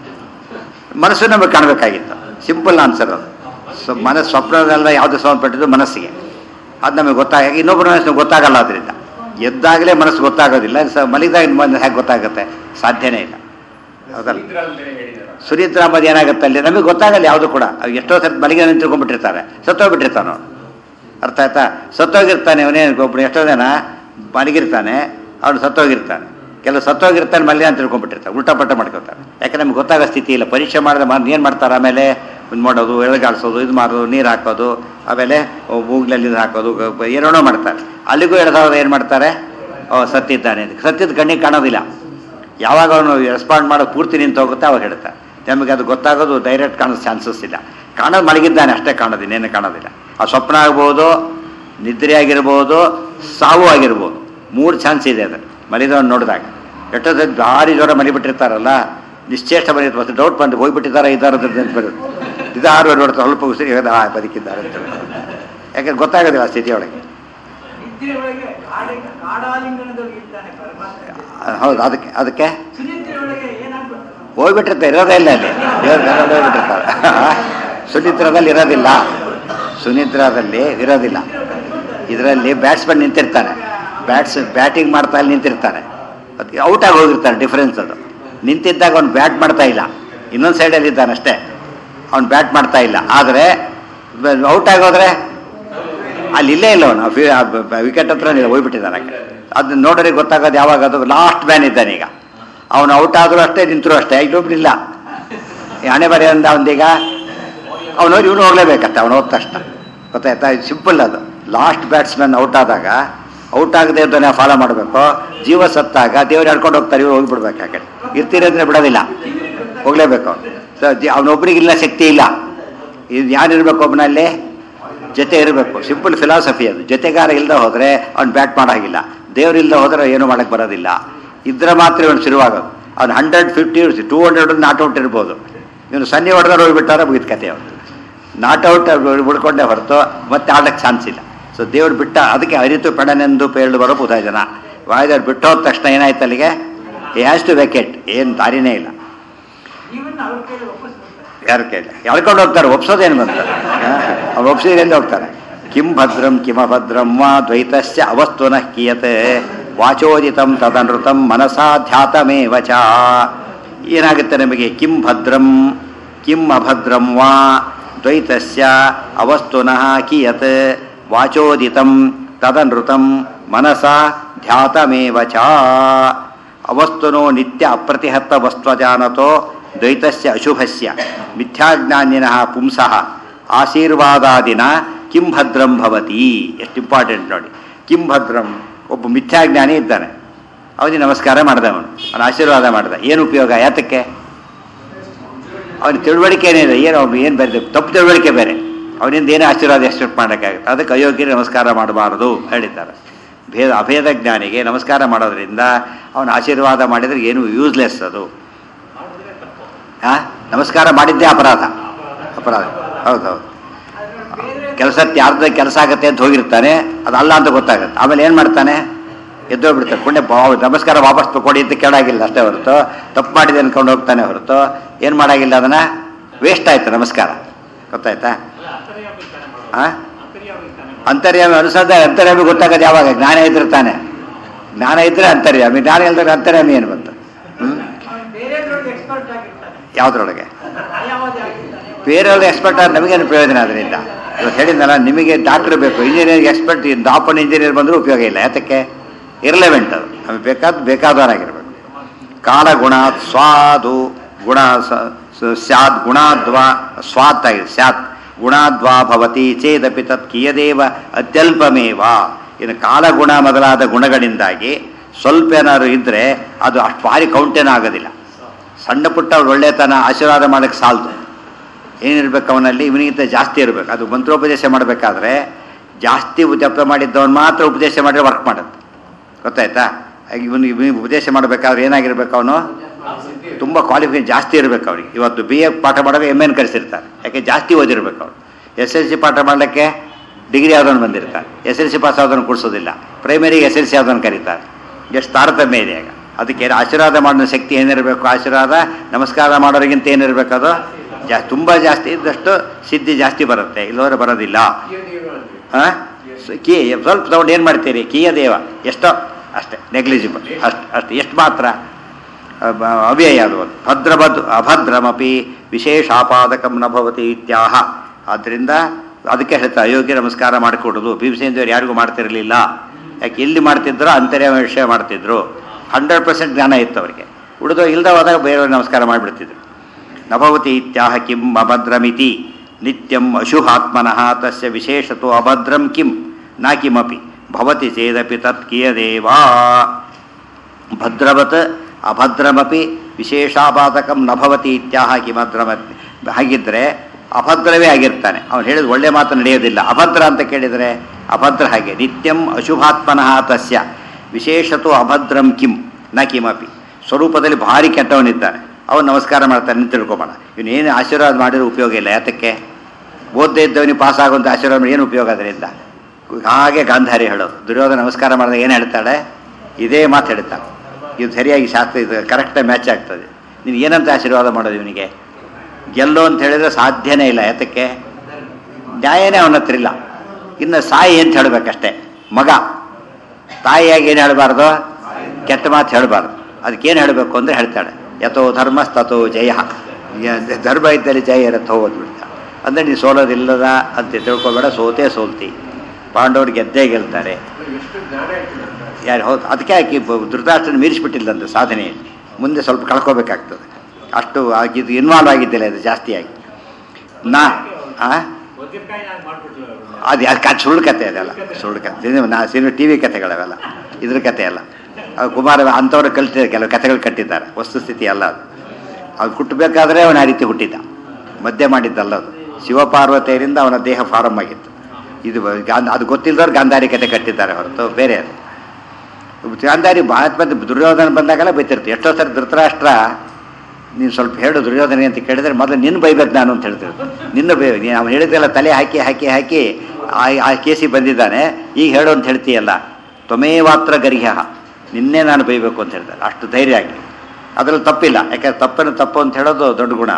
[SPEAKER 1] ಮನಸ್ಸು ನಮಗೆ ಕಾಣಬೇಕಾಗಿತ್ತು ಸಿಂಪಲ್ ಆನ್ಸರ್ ಅದು ಸೊ ಮನಸ್ಸು ಸ್ವಪ್ನದಲ್ಲ ಯಾವುದು ಸಂಬಂಧಪಟ್ಟಿದ್ದು ಮನಸ್ಸಿಗೆ ಅದು ನಮಗೆ ಗೊತ್ತಾಗ ಇನ್ನೊಬ್ಬರ ಮನಸ್ಸು ಗೊತ್ತಾಗಲ್ಲ ಅದರಿಂದ ಎದ್ದಾಗಲೇ ಮನಸ್ಸು ಗೊತ್ತಾಗೋದಿಲ್ಲ ಸ ಮಲಗಿದಾಗ ಮನಸ್ಸು ಹೇಗೆ ಗೊತ್ತಾಗುತ್ತೆ ಸಾಧ್ಯನೇ ಇಲ್ಲ ಹೌದಲ್ಲ
[SPEAKER 2] ಇದ್ರಲ್ಲಿ ಹೇಳಿದಾರೆ
[SPEAKER 1] ಸುನೀತ್ರ ಅಂಬದು ಏನಾಗುತ್ತೆ ಅಲ್ಲಿ ನಮಗೆ ಗೊತ್ತಾಗಲ್ಲ ಯಾವುದು ಕೂಡ ಅವ್ ಎಷ್ಟೋ ಸರ್ತಿ ಮಲಗಿ ನಿಂತ್ಕೊಂಡ್ಬಿಟ್ಟಿರ್ತಾರೆ ಸತ್ತೋಗ್ಬಿಟ್ಟಿರ್ತಾನೆ ಅವನು ಅರ್ಥ ಆಯ್ತಾ ಸತ್ತೋಗಿರ್ತಾನೆ ಅವನೇ ಒಬ್ಬನು ಎಷ್ಟೋ ಜನ ಮಲಗಿರ್ತಾನೆ ಅವನು ಸತ್ತೋಗಿರ್ತಾನೆ ಕೆಲವು ಸತ್ತೋಗಿರ್ತಾನೆ ಮಲ್ಯ ಅಂತ ತಿಳ್ಕೊಂಡ್ಬಿಟ್ಟಿರ್ತಾರೆ ಉಲ್ಟಾ ಪಟ್ಟ ಮಾಡ್ಕೊತಾರೆ ಯಾಕೆ ನಮ್ಗೆ ಗೊತ್ತಾಗೋ ಸ್ಥಿತಿ ಇಲ್ಲ ಪರೀಕ್ಷೆ ಮಾಡಿದ ಮಾಡಿ ಏನು ಮಾಡ್ತಾರೆ ಆಮೇಲೆ ಇದು ಮಾಡೋದು ಎಳೆಗಾಡಿಸೋದು ಇದು ಮಾಡೋದು ನೀರು ಹಾಕೋದು ಆಮೇಲೆ ಮೂಗ್ಲಲ್ಲಿ ಇದು ಹಾಕೋದು ಗ- ಏನೇನೋ ಮಾಡ್ತಾರೆ ಅಲ್ಲಿಗೂ ಎಳೆದವ್ರು ಏನು ಮಾಡ್ತಾರೆ ಓ ಸತ್ತಿದ್ದಾನೆ ಅಂತ. ಸತ್ತಿದ್ದು ಕಣ್ಣಿಗೆ ಕಾಣೋದಿಲ್ಲ ಯಾವಾಗ ಅವನು ರೆಸ್ಪಾಂಡ್ ಮಾಡೋದು ಪೂರ್ತಿ ನಿಂತು ಹೋಗುತ್ತೆ ಅವಾಗ ಹೇಳ್ತಾರೆ ನಮಗೆ ಅದು ಗೊತ್ತಾಗೋದು ಡೈರೆಕ್ಟ್ ಕಾಣೋ ಚಾನ್ಸಸ್ ಇಲ್ಲ ಕಾಣೋದು ಮಲಗಿದ್ದಾನೆ ಅಷ್ಟೇ ಕಾಣೋದು ಇನ್ನೇನು ಕಾಣೋದಿಲ್ಲ ಆ ಸ್ವಪ್ನ ಆಗ್ಬೋದು ನಿದ್ರೆ ಆಗಿರ್ಬೋದು ಸಾವು ಆಗಿರ್ಬೋದು ಮೂರು ಚಾನ್ಸ್ ಇದೆ ಅದು ಮಲಿದವನು ನೋಡಿದಾಗ ಎಷ್ಟೋ ಸತಿ ಭಾರಿ ಜ್ವರ ಮಲಿಬಿಟ್ಟಿರ್ತಾರಲ್ಲ ನಿಶ್ಚೇಷ್ಟ ಮನೆ ಮತ್ತೆ ಡೌಟ್ ಬಂದು ಹೋಗ್ಬಿಟ್ಟಿದ್ದಾರೆ ಇದ್ದಾರೆ ಅಂತ ಬರುತ್ತೆ ಇದು ಆರು ನೋಡ್ತಾರೆ ಸ್ವಲ್ಪ ಉಸಿರಿ ಆ ಬದುಕಿದ್ದಾರೆ ಅಂತ ಯಾಕಂದ್ರೆ ಗೊತ್ತಾಗೋದಿಲ್ಲ ಆ ಸ್ಥಿತಿಯೊಳಗೆ
[SPEAKER 3] ನಿದ್ರೆ ಒಳಗೆ ಕಾಡ- ಕಾಡಾಲಿಂಗನದೊಳಗೆ ಇದ್ದಾನೆ ಪರಮಾತ್ಮ
[SPEAKER 1] ಹೌದು ಅದಕ್ಕೆ ಅದಕ್ಕೆ
[SPEAKER 3] ಸುನಿದ್ರೆ ಒಳಗೆ ಏನಾಗ್ಬಿಡ್ತಾನೆ
[SPEAKER 1] ಹೋಗ್ಬಿಟ್ಟಿರ್ತಾರೆ ಇರೋದೇ ಇಲ್ಲ ಅಲ್ಲಿ ದೇವ್ರ ಕರ್ಕೊಂಡು ಹೋಗ್ಬಿಟ್ಟಿರ್ತಾರೆ ಸುನಿದ್ರದಲ್ಲಿ ಇರೋದಿಲ್ಲ ಸುನಿದ್ರದಲ್ಲಿ ಇರೋದಿಲ್ಲ ಇದರಲ್ಲಿ ಬ್ಯಾಟ್ಸ್ಮನ್ ನಿಂತಿರ್ತಾನೆ ಬ್ಯಾಟ್ಸ್ ಬ್ಯಾಟಿಂಗ್ ಮಾಡ್ತಾ ಇಲ್ಲಿ ನಿಂತಿರ್ತಾನೆ ಅದಕ್ಕೆ ಔಟ್ ಆಗಿ ಹೋಗಿರ್ತಾನೆ ಡಿಫರೆನ್ಸ್ ಅದು ನಿಂತಿದ್ದಾಗ ಅವ್ನು ಬ್ಯಾಟ್ ಮಾಡ್ತಾ ಇಲ್ಲ ಇನ್ನೊಂದು ಸೈಡಲ್ಲಿ ಇದ್ದಾನೆ ಅಷ್ಟೇ ಅವ್ನು ಬ್ಯಾಟ್ ಮಾಡ್ತಾ ಇಲ್ಲ ಆದರೆ ಔಟ್ ಆಗೋದ್ರೆ ಅಲ್ಲಿ ಇಲ್ಲೇ ಇಲ್ಲ ಅವನು ವಿಕೆಟ್ ಹತ್ರ ಹೋಗ್ಬಿಟ್ಟಿದ್ದಾನೆ ಆ ಕಡೆ. ಅದನ್ನ ನೋಡ್ರಿಗೆ ಗೊತ್ತಾಗೋದು ಯಾವಾಗ ಅದು ಲಾಸ್ಟ್ ಮ್ಯಾನ್ ಇದ್ದಾನೆ ಈಗ ಅವನು ಔಟ್ ಆದರೂ ಅಷ್ಟೇ ನಿಂತರು ಅಷ್ಟೇ ಇಲ್ಲೊಬ್ನಿಲ್ಲ ಈ ಹಣೆ ಬರೆಯಿಂದ ಅವನಿಗ ಅವನು ಹೋಗಿ ಇವನು ಹೋಗ್ಲೇಬೇಕಷ್ಟೆ ಅವನು ಹೋದ ತಕ್ಷಣ ಗೊತ್ತಾಯ್ತಾ ಇದು ಸಿಂಪಲ್ ಅದು ಲಾಸ್ಟ್ ಬ್ಯಾಟ್ಸ್ಮನ್ ಔಟ್ ಆದಾಗ ಔಟ್ ಆಗದೆ ಇದ್ದವನ್ನ ಫಾಲೋ ಮಾಡಬೇಕು ಜೀವ ಸತ್ತಾಗ ದೇವ್ರು ಹೇಳ್ಕೊಂಡು ಹೋಗ್ತಾರೆ ಇವ್ರು ಹೋಗ್ಬಿಡ್ಬೇಕು ಆ ಕಡೆ ಇರ್ತಿರೋದ್ರೆ ಬಿಡೋದಿಲ್ಲ ಹೋಗ್ಲೇಬೇಕು ಅವನು ಸೊ ಅವನೊಬ್ಬರಿಗಿಲ್ಲ ಶಕ್ತಿ ಇಲ್ಲ ಇದು ಯಾರಿರ್ಬೇಕು ಒಬ್ಬನಲ್ಲಿ ಜೊತೆ ಇರಬೇಕು ಸಿಂಪಲ್ ಫಿಲಾಸಫಿ ಅದು ಜೊತೆಗಾರ ಇಲ್ಲದೆ ಹೋದರೆ ಅವ್ನು ಬ್ಯಾಟ್ ಮಾಡೋಂಗಿಲ್ಲ ದೇವ್ರು ಇಲ್ಲದೆ ಹೋದರೆ ಏನು ಮಾಡಕ್ಕೆ ಬರೋದಿಲ್ಲ ಇದ್ರೆ ಮಾತ್ರ ಇವನು ಶುರುವಾಗೋದು ಅವ್ನು hundred fifty two hundred not out ಇರ್ಬೋದು ಇವನು ಸನ್ನಿ ಹೊಡೆದ್ರೆ ಹೋಗ್ಬಿಟ್ಟಾರೆ ಮುಗಿದ ಕತೆ ಅವನು ನಾಟ್ ಔಟ್ ಬಿಡ್ಕೊಂಡೆ ಹೊರತು ಮತ್ತೆ ಆಡಕ್ಕೆ ಚಾನ್ಸ್ ಇಲ್ಲ ಸೊ ದೇವ್ರು ಬಿಟ್ಟ ಅದಕ್ಕೆ ಅರಿತು ಪೆಡನೆಂದು ಪೇಳು ಬರೋ ಬುಧ ಜನ ವಾಯ್ದವ್ರು ಬಿಟ್ಟು ಹೋದ ತಕ್ಷಣ ಏನಾಯ್ತು ಅಲ್ಲಿಗೆ ಈ ಹ್ಯಾಸ್ ಟು ವೆಕೆಟ್ ಏನು ದಾರಿನೇ ಇಲ್ಲ
[SPEAKER 3] ಇವನ್ನ ಅವ್ರ ಕೈಲಿ ವಾಪಸ್ ಬರ್ತಾರೆ
[SPEAKER 1] ಯಾರ ಕೈಲಿ ಎಳ್ಕೊಂಡು ಹೋಗ್ತಾರೆ ಒಪ್ಸೋದೇನು ಬಂತ ಅವ್ರು ಒಪ್ಸಿದ್ರೆಲ್ಲಿ ಹೋಗ್ತಾರೆ ಕಿಂ ಭದ್ರಂ ಕಿಮಭದ್ರಂ ವಾ ದ್ವೈತಸ್ಯ ಅವಸ್ತುನಃ ಕೀಯತೆ ವಾಚೋದಿತಂ ತದನೃತಂ ಮನಸಾ ಧ್ಯಾತಮೇವ ಚ ಏನಾಗುತ್ತೆ ನಮಗೆ ಕಿಂ ಭದ್ರಂ ಕಿಂ ಅಭದ್ರಂ ವಾ ದ್ವೈತಸ್ಯ ಅವಸ್ತುನಃ ಕಿಯತ್ ವಾಚೋದಿತಂ ತದನೃತಂ ಮನಸಾ ಧ್ಯಾತಮೇವ ಚ ಅವಸ್ತುನೋ ನಿತ್ಯ ಅಪ್ರತಿಹತ ವಸ್ತ್ವಜಾನತೋ ದ್ವೈತಸ್ಯ ಅಶುಭಸ್ಯ ಮಿಥ್ಯಾಜ್ಞಾನಿನಃ ಪುಂಸಃ ಆಶೀರ್ವಾದಾದಿನ ಕಿಂ ಭದ್ರಂ ಭವತಿ ಎಷ್ಟು ಇಂಪಾರ್ಟೆಂಟ್ ನೋಡಿ ಕಿಂ ಭದ್ರಂ ಒಬ್ಬ ಮಿಥ್ಯಾಜ್ಞಾನಿ ಇದ್ದಾನೆ ಅವನಿಗೆ ನಮಸ್ಕಾರ ಮಾಡಿದ ಅವನು ಅವನ ಆಶೀರ್ವಾದ ಮಾಡಿದ ಏನು ಉಪಯೋಗ ಯಾತಕ್ಕೆ ಅವನ ತಿಳುವಳಿಕೆ ಏನಿದೆ ಏನು ಅವ್ನು ಏನು ಬೇರೆ ತಪ್ಪು ತಿಳುವಳಿಕೆ ಬೇರೆ ಅವನಿಂದ ಏನು ಆಶೀರ್ವಾದ ಎಕ್ಸ್ಪೆಕ್ಟ್ ಮಾಡೋಕ್ಕಾಗುತ್ತೆ ಅದಕ್ಕೆ ಅಯೋಗ್ಯರಿಗೆ ನಮಸ್ಕಾರ ಮಾಡಬಾರದು ಹೇಳಿದ್ದಾರೆ ಭೇದ ಅಭೇದ ಜ್ಞಾನಿಗೆ ನಮಸ್ಕಾರ ಮಾಡೋದ್ರಿಂದ ಅವನ ಆಶೀರ್ವಾದ ಮಾಡಿದರೆ ಏನು ಯೂಸ್ಲೆಸ್ ಅದು ಆ? ನಮಸ್ಕಾರ ಮಾಡಿದ್ದೇ ಅಪರಾಧ ಅಪರಾಧ ಹೌದು ಹೌದು ಕೆಲಸ ಯಾರ್ದ ಕೆಲಸ ಆಗುತ್ತೆ ಅಂತ ಹೋಗಿರ್ತಾನೆ ಅದಲ್ಲ ಅಂತ ಗೊತ್ತಾಗುತ್ತೆ ಆಮೇಲೆ ಏನು ಮಾಡ್ತಾನೆ ಎದ್ದೋಗ್ಬಿಡ್ತಾನೆ ಪುಣ್ಯ ಬಾ- ನಮಸ್ಕಾರ ವಾಪಸ್ ಕೊಡಿ ಅಂತ ಕೇಳಾಗಿಲ್ಲ ಅಷ್ಟೇ ಹೊರತು ತಪ್ಪು ಮಾಡಿದೆ ಅನ್ಕೊಂಡು ಹೋಗ್ತಾನೆ ಹೊರತು ಏನು ಮಾಡಾಗಿಲ್ಲ ಅದನ್ನ ವೇಸ್ಟ್ ಆಯ್ತು ನಮಸ್ಕಾರ ಗೊತ್ತಾಯ್ತಾ ಆ ಅಂತರ್ಯಾಮಿ ಅನುಸಂಧಾನ ಅಂತರ್ಯಾಮಿ ಗೊತ್ತಾಗೋದು ಯಾವಾಗ ಜ್ಞಾನ ಇದ್ರೆ ತಾನೆ ಜ್ಞಾನ ಇದ್ರೆ ಅಂತರ್ಯಾಮಿ ಜ್ಞಾನ ಇಲ್ದ್ರೆ ಅಂತರ್ಯಾಮಿ ಏನು ಬಂತು ಹ್ಮ್
[SPEAKER 3] ಅವನು ಬೇರೆಯವ್ರೊಳಗೆ ಎಕ್ಸ್ಪರ್ಟ್ ಆಗಿರ್ತಾನೆ
[SPEAKER 1] ಯಾವುದ್ರೊಳಗೆ
[SPEAKER 3] ಅಯಾವಾದಿ ಆಗಿರ್ತಾನೆ
[SPEAKER 1] ಬೇರೆಯವ್ರ ಎಕ್ಸ್ಪರ್ಟ್ ಆದ್ರೆ ನಮಗೇನು ಪ್ರಯೋಜನ ಅದರಿಂದ ಇವತ್ತು ಹೇಳಿದ್ನಲ್ಲ ನಿಮಗೆ ಡಾಕ್ಟರ್ ಬೇಕು ಇಂಜಿನಿಯರ್ ಎಕ್ಸ್ಪರ್ಟ್ ದಾಪನ್ ಇಂಜಿನಿಯರ್ ಬಂದರೂ ಉಪಯೋಗ ಇಲ್ಲ ಯಾತಕ್ಕೆ ಇರ್ಲೆವೆಂಟ್ ಅದು ನಮಗೆ ಬೇಕಾದ ಬೇಕಾದವರಾಗಿರ್ಬೇಕು ಕಾಲಗುಣ ಸ್ವಾದು ಗುಣ ಸ- ಸ- ಸ್ಯಾದ್ ಗುಣಾದ್ವಾ ಸ್ವಾತ್ ಆಗಿದೆ ಸ್ಯಾತ್ ಗುಣಾದ್ವಾ ಭವತಿ ಚೇದಪಿ ತತ್ ಕಿಯದೇವ ಅತ್ಯಲ್ಪಮೇವ ಇನ್ನು ಕಾಲಗುಣ ಮೊದಲಾದ ಗುಣಗಳಿಂದಾಗಿ ಸ್ವಲ್ಪ ಏನಾದ್ರು ಇದ್ದರೆ ಅದು ಅಷ್ಟು ಭಾರಿ ಕೌಂಟೇನೂ ಆಗೋದಿಲ್ಲ ಸಣ್ಣ ಪುಟ್ಟ ಅವ್ರು ಒಳ್ಳೆತನ ಆಶೀರ್ವಾದ ಮಾಡೋಕ್ಕೆ ಸಾಲದು ಏನಿರ್ಬೇಕು ಅವನಲ್ಲಿ ಇವನಿಗಿಂತ ಜಾಸ್ತಿ ಇರಬೇಕು ಅದು ಮಂತ್ರೋಪದೇಶ ಮಾಡಬೇಕಾದ್ರೆ ಜಾಸ್ತಿ ಜಪ ಮಾಡಿದ್ದವನು ಮಾತ್ರ ಉಪದೇಶ ಮಾಡಿದ್ರೆ ವರ್ಕ್ ಮಾಡುತ್ತೆ ಗೊತ್ತಾಯ್ತಾ ಇವನು ಇವನಿಗೆ ಉಪದೇಶ ಮಾಡಬೇಕಾದ್ರೆ ಏನಾಗಿರ್ಬೇಕು ಅವನು ತುಂಬ ಕ್ವಾಲಿಫಿಕೇಷನ್ ಜಾಸ್ತಿ ಇರಬೇಕು ಅವ್ರಿಗೆ ಇವತ್ತು ಬಿ ಎ ಪಾಠ ಮಾಡುವಾಗ ಎಮ್ ಎನ್ ಕರೆಸಿರ್ತಾರೆ ಯಾಕೆ ಜಾಸ್ತಿ ಓದಿರ್ಬೇಕು ಅವ್ರು ಎಸ್ ಎಲ್ ಸಿ ಪಾಠ ಮಾಡಲಿಕ್ಕೆ ಡಿಗ್ರಿ ಯಾವುದನ್ನು ಬಂದಿರ್ತಾರೆ ಎಸ್ ಎಲ್ ಸಿ ಪಾಸ್ ಯಾವುದನ್ನು ಕೊಡಿಸೋದಿಲ್ಲ ಪ್ರೈಮರಿಗೆ ಎಸ್ ಎಲ್ ಸಿ ಯಾವುದನ್ನು ಕರೀತಾರೆ ಎಷ್ಟು ತಾರತಮ್ಯ ಇದೆ ಈಗ ಅದಕ್ಕೆ ಏನು ಆಶೀರ್ವಾದ ಮಾಡೋ ಶಕ್ತಿ ಏನಿರಬೇಕು ಆಶೀರ್ವಾದ ನಮಸ್ಕಾರ ಮಾಡೋರಿಗಿಂತ ಏನಿರಬೇಕು ಅದು ಜಾ ತುಂಬ ಜಾಸ್ತಿ ಇದ್ದಷ್ಟು ಸಿದ್ಧಿ ಜಾಸ್ತಿ ಬರುತ್ತೆ ಇಲ್ಲವರೆ ಬರೋದಿಲ್ಲ ಹಾಂ ಕೀ ಸ್ವಲ್ಪ ತಗೊಂಡು ಏನು ಮಾಡ್ತೀರಿ ಕೀಯ ದೇವ ಎಷ್ಟೋ ಅಷ್ಟೇ ನೆಗ್ಲಿಜಿಬಲ್ ಅಷ್ಟು ಅಷ್ಟು ಎಷ್ಟು ಮಾತ್ರ ಅಬ- ಅವ್ಯಯ ಅದು ಒಂದು ಭದ್ರಭದ್ ಅಭದ್ರಮಪಿ ವಿಶೇಷಾಪಾದಕಂ ನ ಭವತಿ ಇತ್ಯಾಹ ಆದ್ದರಿಂದ ಅದಕ್ಕೆ ಹೇಳ್ತಾರೆ ಅಯೋಗ್ಯ ನಮಸ್ಕಾರ ಮಾಡಿಕೊಡೋದು ಭೀಮಸೇಂದ್ರವ್ರು ಯಾರಿಗೂ ಮಾಡ್ತಿರಲಿಲ್ಲ ಯಾಕೆ ಎಲ್ಲಿ ಮಾಡ್ತಿದ್ರೋ ಅಂತರ್ಯ ವಿಷಯ ಮಾಡ್ತಿದ್ರು ಹಂಡ್ರೆಡ್ ಪರ್ಸೆಂಟ್ ಜ್ಞಾನ ಇತ್ತು ಅವರಿಗೆ ಉಳಿದು ಇಲ್ದ ಹೋದಾಗ ಬೇರೆಯವ್ರಿಗೆ ನಮಸ್ಕಾರ ಮಾಡಿಬಿಡ್ತಿದ್ರು ನಭವತಿ ಇತ್ಯಾಹ ಕಿಂ ಅಭದ್ರಮಿತಿ ನಿತ್ಯಂ ಅಶುಹಾತ್ಮನಃ ತಸ್ಯ ವಿಶೇಷತೋ ಅಭದ್ರಂ ಕಿಂ ನ ಕಿಮಪಿ ಭವತಿ ಚೇದಪಿ ತತ್ ಕಿಯದೇವಾ ಭದ್ರವತ್ ಅಭದ್ರಮಪಿ ವಿಶೇಷಾಪಾತಕಂ ನ ಭವತಿ ಇತ್ಯಾಹ ಕಿಮದ್ರಮತಿ ಹಾಗಿದ್ದರೆ ಅಭದ್ರವೇ ಆಗಿರ್ತಾನೆ ಅವನು ಹೇಳಿದ ಒಳ್ಳೆ ಮಾತು ನಡೆಯೋದಿಲ್ಲ ಅಭದ್ರ ಅಂತ ಕೇಳಿದರೆ ಅಭದ್ರ ಹಾಗೆ ನಿತ್ಯಂ ಅಶುಭಾತ್ಮನಃ ತಸ್ಯ ವಿಶೇಷತೋ ಅಭದ್ರಂ ಕಿಂ ನ ಕಿಮಪಿ ಸ್ವರೂಪದಲ್ಲಿ ಭಾರಿ ಕೆಟ್ಟವನಿದ್ದಾನೆ ಅವನು ನಮಸ್ಕಾರ ಮಾಡ್ತಾನೆ ಅಂತ ತಿಳ್ಕೊಬೋಣ ಇವನೇನು ಆಶೀರ್ವಾದ ಮಾಡಿರೋ ಉಪಯೋಗ ಇಲ್ಲ ಯಾತಕ್ಕೆ ಓದ್ದೇ ಇದ್ದವನಿಗೆ ಪಾಸ್ ಆಗುವಂಥ ಆಶೀರ್ವಾದ ಮಾಡಿ ಏನು ಉಪಯೋಗ ಅದರಿಂದ ಹಾಗೆ ಗಾಂಧಾರಿ ಹೇಳೋದು ದುರ್ಯೋಧನ ನಮಸ್ಕಾರ ಮಾಡಿದಾಗ ಏನು ಹೇಳ್ತಾಳೆ ಇದೇ ಮಾತು ಹೇಳ್ತಾಳೆ ಇದು ಸರಿಯಾಗಿ ಶಾಸ್ತ್ರ ಇದು ಕರೆಕ್ಟಾಗಿ ಮ್ಯಾಚ್ ಆಗ್ತದೆ ನೀನು ಏನಂತ ಆಶೀರ್ವಾದ ಮಾಡೋದು ಇವನಿಗೆ ಗೆಲ್ಲೋ ಅಂತ ಹೇಳಿದ್ರೆ ಸಾಧ್ಯನೇ ಇಲ್ಲ ಯಾತಕ್ಕೆ ನ್ಯಾಯನೇ ಅವನ ಹತ್ರ ಇಲ್ಲ ಇನ್ನು ಸಾಯಿ ಅಂತ ಹೇಳಬೇಕಷ್ಟೇ ಮಗ ತಾಯಿಯಾಗಿ ಏನು ಹೇಳಬಾರ್ದು ಕೆಟ್ಟ ಮಾತು ಹೇಳಬಾರ್ದು ಅದಕ್ಕೇನು ಹೇಳಬೇಕು ಅಂದರೆ ಹೇಳ್ತಾಳೆ ಯಥೋ ಧರ್ಮಸ್ತಥೋ ಜಯ ಯ- ಧರ್ಮ ಇದ್ದಲ್ಲಿ ಜಯ ರಥೋ ಅಂದ್ಬಿಡ್ತಾಳೆ ಅಂದರೆ ನೀನು ಸೋಲೋದಿಲ್ಲದ ಅಂತ ತಿಳ್ಕೊಬೇಡ ಸೋತೇ ಸೋಲ್ತಿ ಪಾಂಡವರು ಗೆದ್ದೇ ಗೆಲ್ತಾರೆ
[SPEAKER 2] ಎಷ್ಟು ಜ್ಞಾನ ಆಯ್ತು ಅಂತ
[SPEAKER 1] ಯಾರು ಹೌದು ಅದಕ್ಕೆ ಆಕಿ ಬ- ಧೃತರಾಷ್ಟ್ರನ ಮೀರಿಸ್ಬಿಟ್ಟಿಲ್ಲಂತೆ ಸಾಧನೆಯಲ್ಲಿ ಮುಂದೆ ಸ್ವಲ್ಪ ಕಳ್ಕೊಬೇಕಾಗ್ತದೆ ಅಷ್ಟು ಆಗಿದ್ದು ಇನ್ವಾಲ್ವ್ ಆಗಿದ್ದಿಲ್ಲ ಅದು ಜಾಸ್ತಿಯಾಗಿ ನಾ ಆ ಅದು ಅದು ಕ ಸುಳ್ಳು ಕತೆ ಅದೆಲ್ಲ ಸುಳ್ಳು ಕತೆ ಇದು ನಾ ಸಿನಿಮಾ ಟಿ ವಿ ಕತೆಗಳವೆಲ್ಲ ಇದ್ರ ಕತೆ ಅಲ್ಲ ಅದು ಕುಮಾರ ಅಂಥವ್ರು ಕಲ್ತಿದ್ದಾರೆ ಕೆಲವು ಕತೆಗಳು ಕಟ್ಟಿದ್ದಾರೆ ವಸ್ತುಸ್ಥಿತಿ ಅಲ್ಲ ಅದು ಅದು ಹುಟ್ಟಬೇಕಾದ್ರೆ ಅವನ ಆ ರೀತಿ ಹುಟ್ಟಿದ್ದ ಮದ್ಯ ಮಾಡಿದ್ದಲ್ಲ ಅದು ಶಿವಪಾರ್ವತಿಯರಿಂದ ಅವನ ದೇಹ ಫಾರಮ್ ಆಗಿತ್ತು ಇದು ಗಾಂಧ ಅದು ಗೊತ್ತಿಲ್ಲದವ್ರು ಗಾಂಧಾರಿ ಕತೆ ಕಟ್ಟಿದ್ದಾರೆ ಹೊರತು ಬೇರೆ ಅದು ಗಾಂಧಾರಿ ಭಾರತ ಬಂದು ದುರ್ಯೋಧನ ಬಂದಾಗೆಲ್ಲ ಬೈತಿರ್ತೀವಿ ಎಷ್ಟೋ ಸರಿ ಧೃತರಾಷ್ಟ್ರ ನೀನು ಸ್ವಲ್ಪ ಹೇಳು ದುರ್ಯೋಧನ ಅಂತ ಕೇಳಿದ್ರೆ ಮೊದಲು ನಿನ್ನ ಬೈಬೇಕು ನಾನು ಅಂತ ಹೇಳ್ತಿದ್ರು ನಿನ್ನ ಬೈ ನೀನು ಅವ್ನು ಹೇಳಿದ್ದೆಲ್ಲ ತಲೆ ಹಾಕಿ ಹಾಕಿ ಹಾಕಿ ಆ ಆ ಕೇಸಿಗೆ ಬಂದಿದ್ದಾನೆ ಈಗ ಹೇಳು ಅಂತ ಹೇಳ್ತೀಯಲ್ಲ ತ್ವಮೇವಾತ್ರ ಗರಿಹ ನಿನ್ನೆ ನಾನು ಬೈಬೇಕು ಅಂತ ಹೇಳ್ತಾರೆ ಅಷ್ಟು ಧೈರ್ಯ ಆಗಿ ಅದರಲ್ಲಿ ತಪ್ಪಿಲ್ಲ ಯಾಕಂದ್ರೆ ತಪ್ಪನ್ನು ತಪ್ಪು ಅಂತ ಹೇಳೋದು ದೊಡ್ಡ ಗುಣ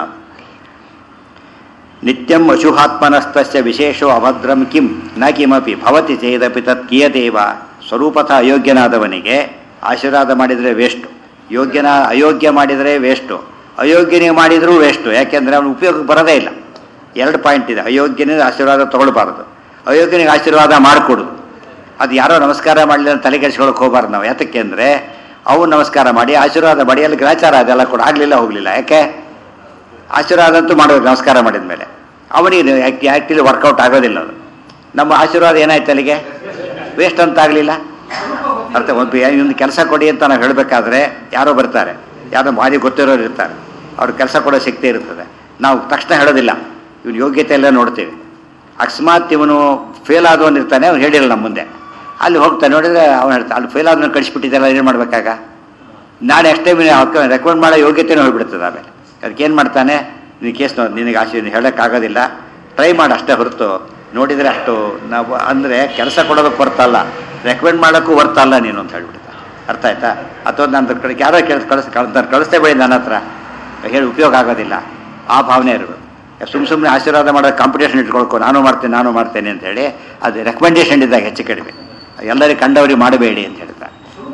[SPEAKER 1] ನಿತ್ಯಂ ಅಶುಭಾತ್ಮನಸ್ತಸ್ಯ ವಿಶೇಷೋ ಅಭದ್ರಂ ಕಿಂ ನ ಕಿಮಪಿ ಭವತಿ ಚೇದಪಿ ತತ್ ಕಿಯದೇವ ಸ್ವರೂಪಥ ಅಯೋಗ್ಯನಾದವನಿಗೆ ಆಶೀರ್ವಾದ ಮಾಡಿದರೆ ವೇಸ್ಟು ಯೋಗ್ಯನ ಅಯೋಗ್ಯ ಮಾಡಿದರೆ ವೇಸ್ಟು ಅಯೋಗ್ಯನಿಗೆ ಮಾಡಿದರೂ ವೇಸ್ಟು ಯಾಕೆಂದರೆ ಅವನು ಉಪಯೋಗಕ್ಕೆ ಬರೋದೇ ಇಲ್ಲ ಎರಡು ಪಾಯಿಂಟ್ ಇದೆ ಅಯೋಗ್ಯನಿಗೆ ಆಶೀರ್ವಾದ ತಗೊಳ್ಬಾರ್ದು ಅಯೋಗ್ಯನಿಗೆ ಆಶೀರ್ವಾದ ಮಾಡಿಕೊಡು ಅದು ಯಾರೋ ನಮಸ್ಕಾರ ಮಾಡಲಿಲ್ಲ ಅಂತ ತಲೆ ಕೆಡಿಸ್ಕೊಳಕ್ಕೆ ಹೋಗ್ಬಾರ್ದು ನಾವು ಯಾತಕ್ಕೆ ಅಂದರೆ ಅವನು ನಮಸ್ಕಾರ ಮಾಡಿ ಆಶೀರ್ವಾದ ಮಾಡಿ ಅಲ್ಲಿ ಗ್ರಾಚಾರ ಅದೆಲ್ಲ ಕೂಡ ಆಗಲಿಲ್ಲ ಹೋಗಲಿಲ್ಲ ಯಾಕೆ ಆಶೀರ್ವಾದ ಅಂತೂ ಮಾಡಬೇಕು ನಮಸ್ಕಾರ ಮಾಡಿದ ಮೇಲೆ ಅವನಿಗೆ ಆ್ಯಕ್ಚುಲಿ ವರ್ಕೌಟ್ ಆಗೋದಿಲ್ಲ ಅದು ನಮ್ಮ ಆಶೀರ್ವಾದ ಏನಾಯ್ತು ಅಲ್ಲಿಗೆ ವೇಸ್ಟ್ ಅಂತ ಆಗಲಿಲ್ಲ ಅರ್ಥ ಒಂದು ಒಂದು ಕೆಲಸ ಕೊಡಿ ಅಂತ ನಾವು ಹೇಳಬೇಕಾದ್ರೆ ಯಾರೋ ಬರ್ತಾರೆ ಯಾರೋ ಭಾರಿ ಗೊತ್ತಿರೋರು ಇರ್ತಾರೆ ಅವ್ರ ಕೆಲಸ ಕೊಡೋ ಶಕ್ತಿ ಇರ್ತದೆ ನಾವು ತಕ್ಷಣ ಹೇಳೋದಿಲ್ಲ ಇವನು ಯೋಗ್ಯತೆ ಎಲ್ಲ ನೋಡ್ತೀವಿ ಅಕಸ್ಮಾತ್ ಇವನು ಫೇಲ್ ಆದವನು ಇರ್ತಾನೆ ಅವ್ನು ಹೇಳಿಲ್ಲ ನಮ್ಮ ಮುಂದೆ ಅಲ್ಲಿ ಹೋಗ್ತಾನೆ ನೋಡಿದ್ರೆ ಅವನು ಹೇಳ್ತಾನೆ ಅಲ್ಲಿ ಫೇಲ್ ಆದವನು ಕಳಿಸ್ಬಿಟ್ಟಿದ್ದಲ್ಲ ಏನು ಮಾಡ್ಬೇಕಾಗ ನಾಳೆ ಅಷ್ಟೇ ರೆಕಮೆಂಡ್ ಮಾಡೋ ಯೋಗ್ಯತೆನೂ ಹೋಗ್ಬಿಡ್ತದೆ ಆಮೇಲೆ ಅದಕ್ಕೆ ಏನು ಮಾಡ್ತಾನೆ ನಿನ್ನ ಕೇಸ್ ನಿನಗೆ ಆಶೆ ಹೇಳೋಕ್ಕಾಗೋದಿಲ್ಲ ಟ್ರೈ ಮಾಡಿ ಅಷ್ಟೇ ಹೊರತು ನೋಡಿದರೆ ಅಷ್ಟು ನಾವು ಅಂದರೆ ಕೆಲಸ ಕೊಡೋದಕ್ಕೆ ಬರ್ತಲ್ಲ ರೆಕಮೆಂಡ್ ಮಾಡೋಕ್ಕೂ ಬರ್ತಲ್ಲ ನೀನು ಅಂತ ಹೇಳ್ಬಿಡ್ತಾ ಅರ್ಥ ಆಯ್ತಾ ಅಥವಾ ನನ್ನ ಕಡೆ ಯಾರೋ ಕೆಲಸ ಕಳಿಸ್ ನಾನು ಕಳಿಸ್ತೇ ಬೇಡಿ ನನ್ನ ಹತ್ರ ಹೇಳಿ ಉಪಯೋಗ ಆಗೋದಿಲ್ಲ ಆ ಭಾವನೆ ಇರಬೇಕು ಸುಮ್ಮ ಸುಮ್ಮನೆ ಆಶೀರ್ವಾದ ಮಾಡೋ ಕಾಂಪಿಟೇಷನ್ ಇಟ್ಕೊಳ್ಕೊ ನಾನು ಮಾಡ್ತೇನೆ ನಾನು ಮಾಡ್ತೇನೆ ಅಂತ ಹೇಳಿ ಅದು ರೆಕಮೆಂಡೇಷನ್ ಇದ್ದಾಗ ಹೆಚ್ಚು ಕಡಿಮೆ ಎಲ್ಲರಿಗೆ ಕಂಡವರಿಗೆ ಮಾಡಬೇಡಿ ಅಂತ ಹೇಳ್ತಾರೆ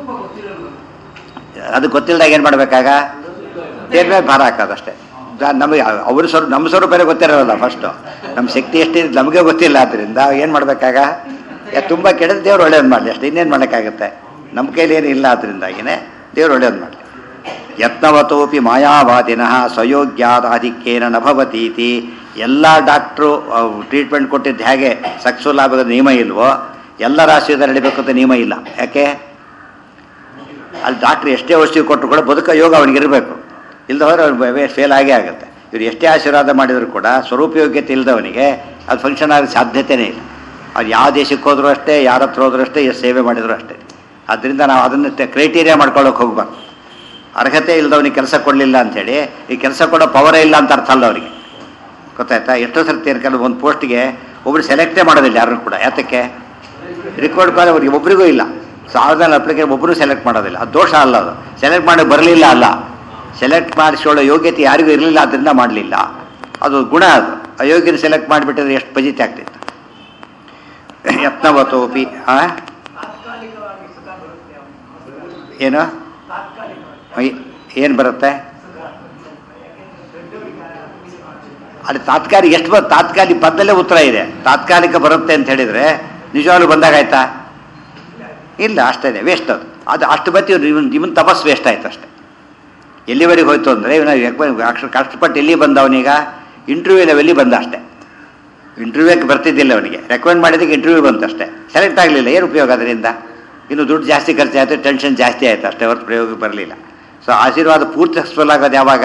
[SPEAKER 1] ಅದು ಗೊತ್ತಿಲ್ಲದಾಗ ಏನು ಮಾಡಬೇಕಾಗ ದೇವ್ರ ಮೇಲೆ ಭಾರ ಹಾಕೋದು ಅಷ್ಟೇ ದ- ನಮಗೆ ಅವ್ರ ಸ್ವರೂಪ ನಮ್ಮ ಸ್ವರೂಪನೇ ಗೊತ್ತಿರೋಲ್ಲ ಫಸ್ಟು ನಮ್ಮ ಶಕ್ತಿ ಎಷ್ಟಿದೆ ನಮಗೆ ಗೊತ್ತಿಲ್ಲ ಆದ್ದರಿಂದ ಏನು ಮಾಡಬೇಕಾಗ ತುಂಬ ಕೆಡದು ದೇವ್ರು ಒಳ್ಳೇದು ಮಾಡಲಿ ಅಷ್ಟೇ ಇನ್ನೇನು ಮಾಡೋಕ್ಕಾಗುತ್ತೆ ನಮ್ಮ ಕೈಲಿ ಏನು ಇಲ್ಲ ಅದರಿಂದಾಗಿನೇ ದೇವ್ರು ಒಳ್ಳೇದು ಮಾಡಲಿ ಯತ್ನವತೋಪಿ ಮಾಯಾವಾದಿನಃ ಸ್ವಯೋಗ್ಯಾದಾಧಿಕ್ಯೇನ ನಭವತೀತಿ ಎಲ್ಲ ಡಾಕ್ಟ್ರು ಟ್ರೀಟ್ಮೆಂಟ್ ಕೊಟ್ಟಿದ್ದು ಹೇಗೆ ಸಕ್ಸಸ್ಫುಲ್ ಆಗೋದು ನಿಯಮ ಇಲ್ವೋ ಎಲ್ಲ ರಾಶಿಯಿಂದ ನಡಿಬೇಕು ಅಂತ ನಿಯಮ ಇಲ್ಲ ಯಾಕೆ ಅಲ್ಲಿ ಡಾಕ್ಟ್ರ್ ಎಷ್ಟೇ ಔಷಧಿ ಕೊಟ್ಟರು ಕೂಡ ಬದುಕೋ ಯೋಗ ಅವನಿಗೆ ಇರಬೇಕು ಇಲ್ಲದ ಹೋದ್ರೆ ಅವ್ನು ಫೇಲ್ ಆಗೇ ಆಗುತ್ತೆ ಇವ್ರು ಎಷ್ಟೇ ಆಶೀರ್ವಾದ ಮಾಡಿದರೂ ಕೂಡ ಸ್ವರೂಪಯೋಗ್ಯತೆ ಇಲ್ಲದವನಿಗೆ ಅದು ಫಂಕ್ಷನ್ ಆಗೋ ಸಾಧ್ಯತೆಯೇ ಇಲ್ಲ ಅವ್ರು ಯಾವ ದೇಶಕ್ಕೆ ಹೋದರೂ ಅಷ್ಟೇ ಯಾರ ಹತ್ರ ಹೋದ್ರೂ ಅಷ್ಟೇ ಎಷ್ಟು ಸೇವೆ ಮಾಡಿದ್ರು ಅಷ್ಟೇ ಆದ್ದರಿಂದ ನಾವು ಅದನ್ನು ಕ್ರೈಟೀರಿಯಾ ಮಾಡ್ಕೊಳ್ಳೋಕೆ ಹೋಗ್ಬಾರ್ದು ಅರ್ಹತೆ ಇಲ್ಲದವನಿಗೆ ಕೆಲಸ ಕೊಡಲಿಲ್ಲ ಅಂಥೇಳಿ ಈ ಕೆಲಸ ಕೊಡೋ ಪವರೇ ಇಲ್ಲ ಅಂತ ಅರ್ಥ ಅಲ್ಲ ಅವರಿಗೆ ಗೊತ್ತಾಯ್ತಾ ಎಷ್ಟೋ ಸರ್ತಿ ಏನು ಒಂದು ಪೋಸ್ಟ್ಗೆ ಒಬ್ರು ಸೆಲೆಕ್ಟೇ ಮಾಡೋದಿಲ್ಲ ಯಾರನ್ನು ಕೂಡ ಯಾತಕ್ಕೆ ರಿಕಾರ್ಡ್ ಕಾಲ್ ಅವ್ರಿಗೆ ಒಬ್ರಿಗೂ ಇಲ್ಲ ಸಾವಿರದ ಅಪ್ಲಿಕೇಶನ್ ಒಬ್ಬರು ಸೆಲೆಕ್ಟ್ ಮಾಡೋದಿಲ್ಲ ಅದು ದೋಷ ಅಲ್ಲ ಅದು ಸೆಲೆಕ್ಟ್ ಮಾಡಿ ಬರಲಿಲ್ಲ ಅಲ್ಲ ಸೆಲೆಕ್ಟ್ ಮಾಡಿಸ್ಕೊಳ್ಳೋ ಯೋಗ್ಯತೆ ಯಾರಿಗೂ ಇರಲಿಲ್ಲ ಅದರಿಂದ ಮಾಡಲಿಲ್ಲ ಅದು ಗುಣ ಅದು ಅಯೋಗ್ಯನ ಸೆಲೆಕ್ಟ್ ಮಾಡಿಬಿಟ್ಟಿದ್ರೆ ಎಷ್ಟು ಪಜಿತಿ ಆಗ್ತಿತ್ತು ಯತ್ನವತೋಪಿ ಆ
[SPEAKER 3] ತಾತ್ಕಾಲಿಕವಾಗಿ ಸುಖ ಬರುತ್ತೆ ಅವನಿಗೆ.
[SPEAKER 1] ಏನು
[SPEAKER 3] ತಾತ್ಕಾಲಿಕವಾಗಿ
[SPEAKER 1] ಏನು ಬರುತ್ತೆ
[SPEAKER 3] ಸುಖ ಯಾಕೆಂದ್ರೆ ದೊಡ್ಡವರಿಗೆ ಆರಾಮ.
[SPEAKER 1] ಅದು ತಾತ್ಕಾಲಿಕ ಎಷ್ಟು ಬರುತ್ತೆ ತಾತ್ಕಾಲಿಕ ಪದದಲ್ಲೇ ಉತ್ತರ ಇದೆ ತಾತ್ಕಾಲಿಕ ಬರುತ್ತೆ ಅಂತ ಹೇಳಿದರೆ ನಿಜವಾಗ್ಲೂ ಬಂದಾಗಾಯ್ತಾ ಇಲ್ಲ ಅಷ್ಟೇ ಇದೆ ವೇಸ್ಟ್ ಅದು ಅದು ಅಷ್ಟು ಬತ್ತಿ ಇವನ್ ಇವನ್ ತಪಸ್ ವೇಸ್ಟ್ ಆಯ್ತು ಅಷ್ಟೇ ಎಲ್ಲಿವರೆಗೆ ಹೋಯ್ತು ಅಂದರೆ ಇವನ ಅಕ್ಷರ ಕಷ್ಟಪಟ್ಟು ಎಲ್ಲಿ ಬಂದವನೀಗ ಇಂಟರ್ವ್ಯೂ ಲೆವೆಲ್ಲಿ ಬಂದ ಅಷ್ಟೇ ಇಂಟರ್ವ್ಯೂಗೆ ಬರ್ತಿದ್ದಿಲ್ಲ ಅವನಿಗೆ ರೆಕಮೆಂಡ್ ಮಾಡಿದ್ದಕ್ಕೆ ಇಂಟರ್ವ್ಯೂ ಬಂತು ಅಷ್ಟೇ ಸೆಲೆಕ್ಟ್ ಆಗಲಿಲ್ಲ ಏನು ಉಪಯೋಗ ಅದರಿಂದ ಇನ್ನು ದುಡ್ಡು ಜಾಸ್ತಿ ಖರ್ಚಾಯಿತು ಟೆನ್ಷನ್ ಜಾಸ್ತಿ ಆಯಿತು ಅಷ್ಟೇ ಹೊರತು ಪ್ರಯೋಗ ಬರಲಿಲ್ಲ ಸೊ ಆಶೀರ್ವಾದ ಪೂರ್ತಿ ಸಕ್ಸಸ್ಫುಲ್ ಆಗೋದು ಯಾವಾಗ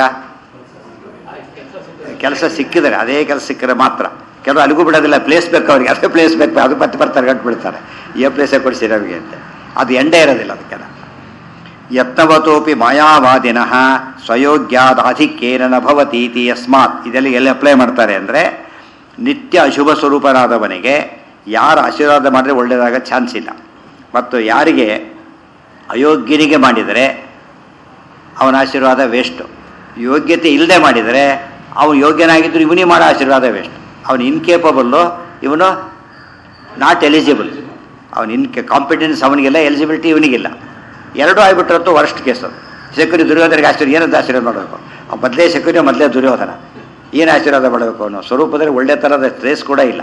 [SPEAKER 1] ಕೆಲಸ ಸಿಕ್ಕಿದರೆ ಅದೇ ಕೆಲಸ ಸಿಕ್ಕರೆ ಮಾತ್ರ ಕೆಲವು ಅಲ್ಲಿಗೂ ಬಿಡೋದಿಲ್ಲ ಪ್ಲೇಸ್ ಬೇಕು ಅವ್ರಿಗೆ ಅದೇ ಪ್ಲೇಸ್ ಬೇಕು ಅದು ಮತ್ತೆ ಬರ್ತಾರೆ ಗಂಟು ಬಿಡ್ತಾರೆ ಈ ಪ್ಲೇಸೇ ಕೊಡಿಸಿ ನಮಗೆ ಅಂತ ಅದು ಎಂಡೇ ಇರೋದಿಲ್ಲ ಅದಕ್ಕೆಲ್ಲ ಯತ್ನವತೋಪಿ ಮಾಯಾವಾದಿನಃ ಸ್ವಯೋಗ್ಯಾದಾಧಿಕ್ಯೇನ ನ ಭವತೀತಿ ಯಸ್ಮಾತ್ ಇದೆಲ್ಲ ಎಲ್ಲಿ ಅಪ್ಲೈ ಮಾಡ್ತಾರೆ ಅಂದರೆ ನಿತ್ಯ ಅಶುಭ ಸ್ವರೂಪನಾದವನಿಗೆ ಯಾರು ಆಶೀರ್ವಾದ ಮಾಡಿದ್ರೆ ಒಳ್ಳೆಯದಾಗ ಚಾನ್ಸ್ ಇಲ್ಲ ಮತ್ತು ಯಾರಿಗೆ ಅಯೋಗ್ಯನಿಗೆ ಮಾಡಿದರೆ ಅವನ ಆಶೀರ್ವಾದ ವೇಸ್ಟು ಯೋಗ್ಯತೆ ಇಲ್ಲದೆ ಮಾಡಿದರೆ ಅವನು ಯೋಗ್ಯನಾಗಿದ್ದರೂ ಇವನಿಗೆ ಮಾಡೋ ಆಶೀರ್ವಾದ ವೇಸ್ಟ್ ಅವನು ಇನ್ಕೇಪಬಲ್ಲು ಇವನು ನಾಟ್ ಎಲಿಜಿಬಲ್ ಅವನು ಇನ್ ಕಾಂಪಿಟೆನ್ಸ್ ಅವನಿಗಿಲ್ಲ ಎಲಿಜಿಬಿಲಿಟಿ ಇವನಿಗಿಲ್ಲ ಎರಡೂ ಆಗಿಬಿಟ್ರಂತೂ ವರ್ಸ್ಟ್ ಕೇಸ್ ಅದು ಶಕುನಿ ದುರ್ಯೋಧನಿಗೆ ಆಶೀರ್ವಾದ ಏನಂತ ಆಶೀರ್ವಾದ ಮಾಡಬೇಕು ಅವ್ನು ಮೊದಲೇ ಶಕುನಿ ಮೊದಲೇ ದುರ್ಯೋಧನ ಏನು ಆಶೀರ್ವಾದ ಮಾಡಬೇಕು ಅವನು ಸ್ವರೂಪದಲ್ಲಿ ಒಳ್ಳೆ ಥರದ ಟ್ರೇಸ್ ಕೂಡ ಇಲ್ಲ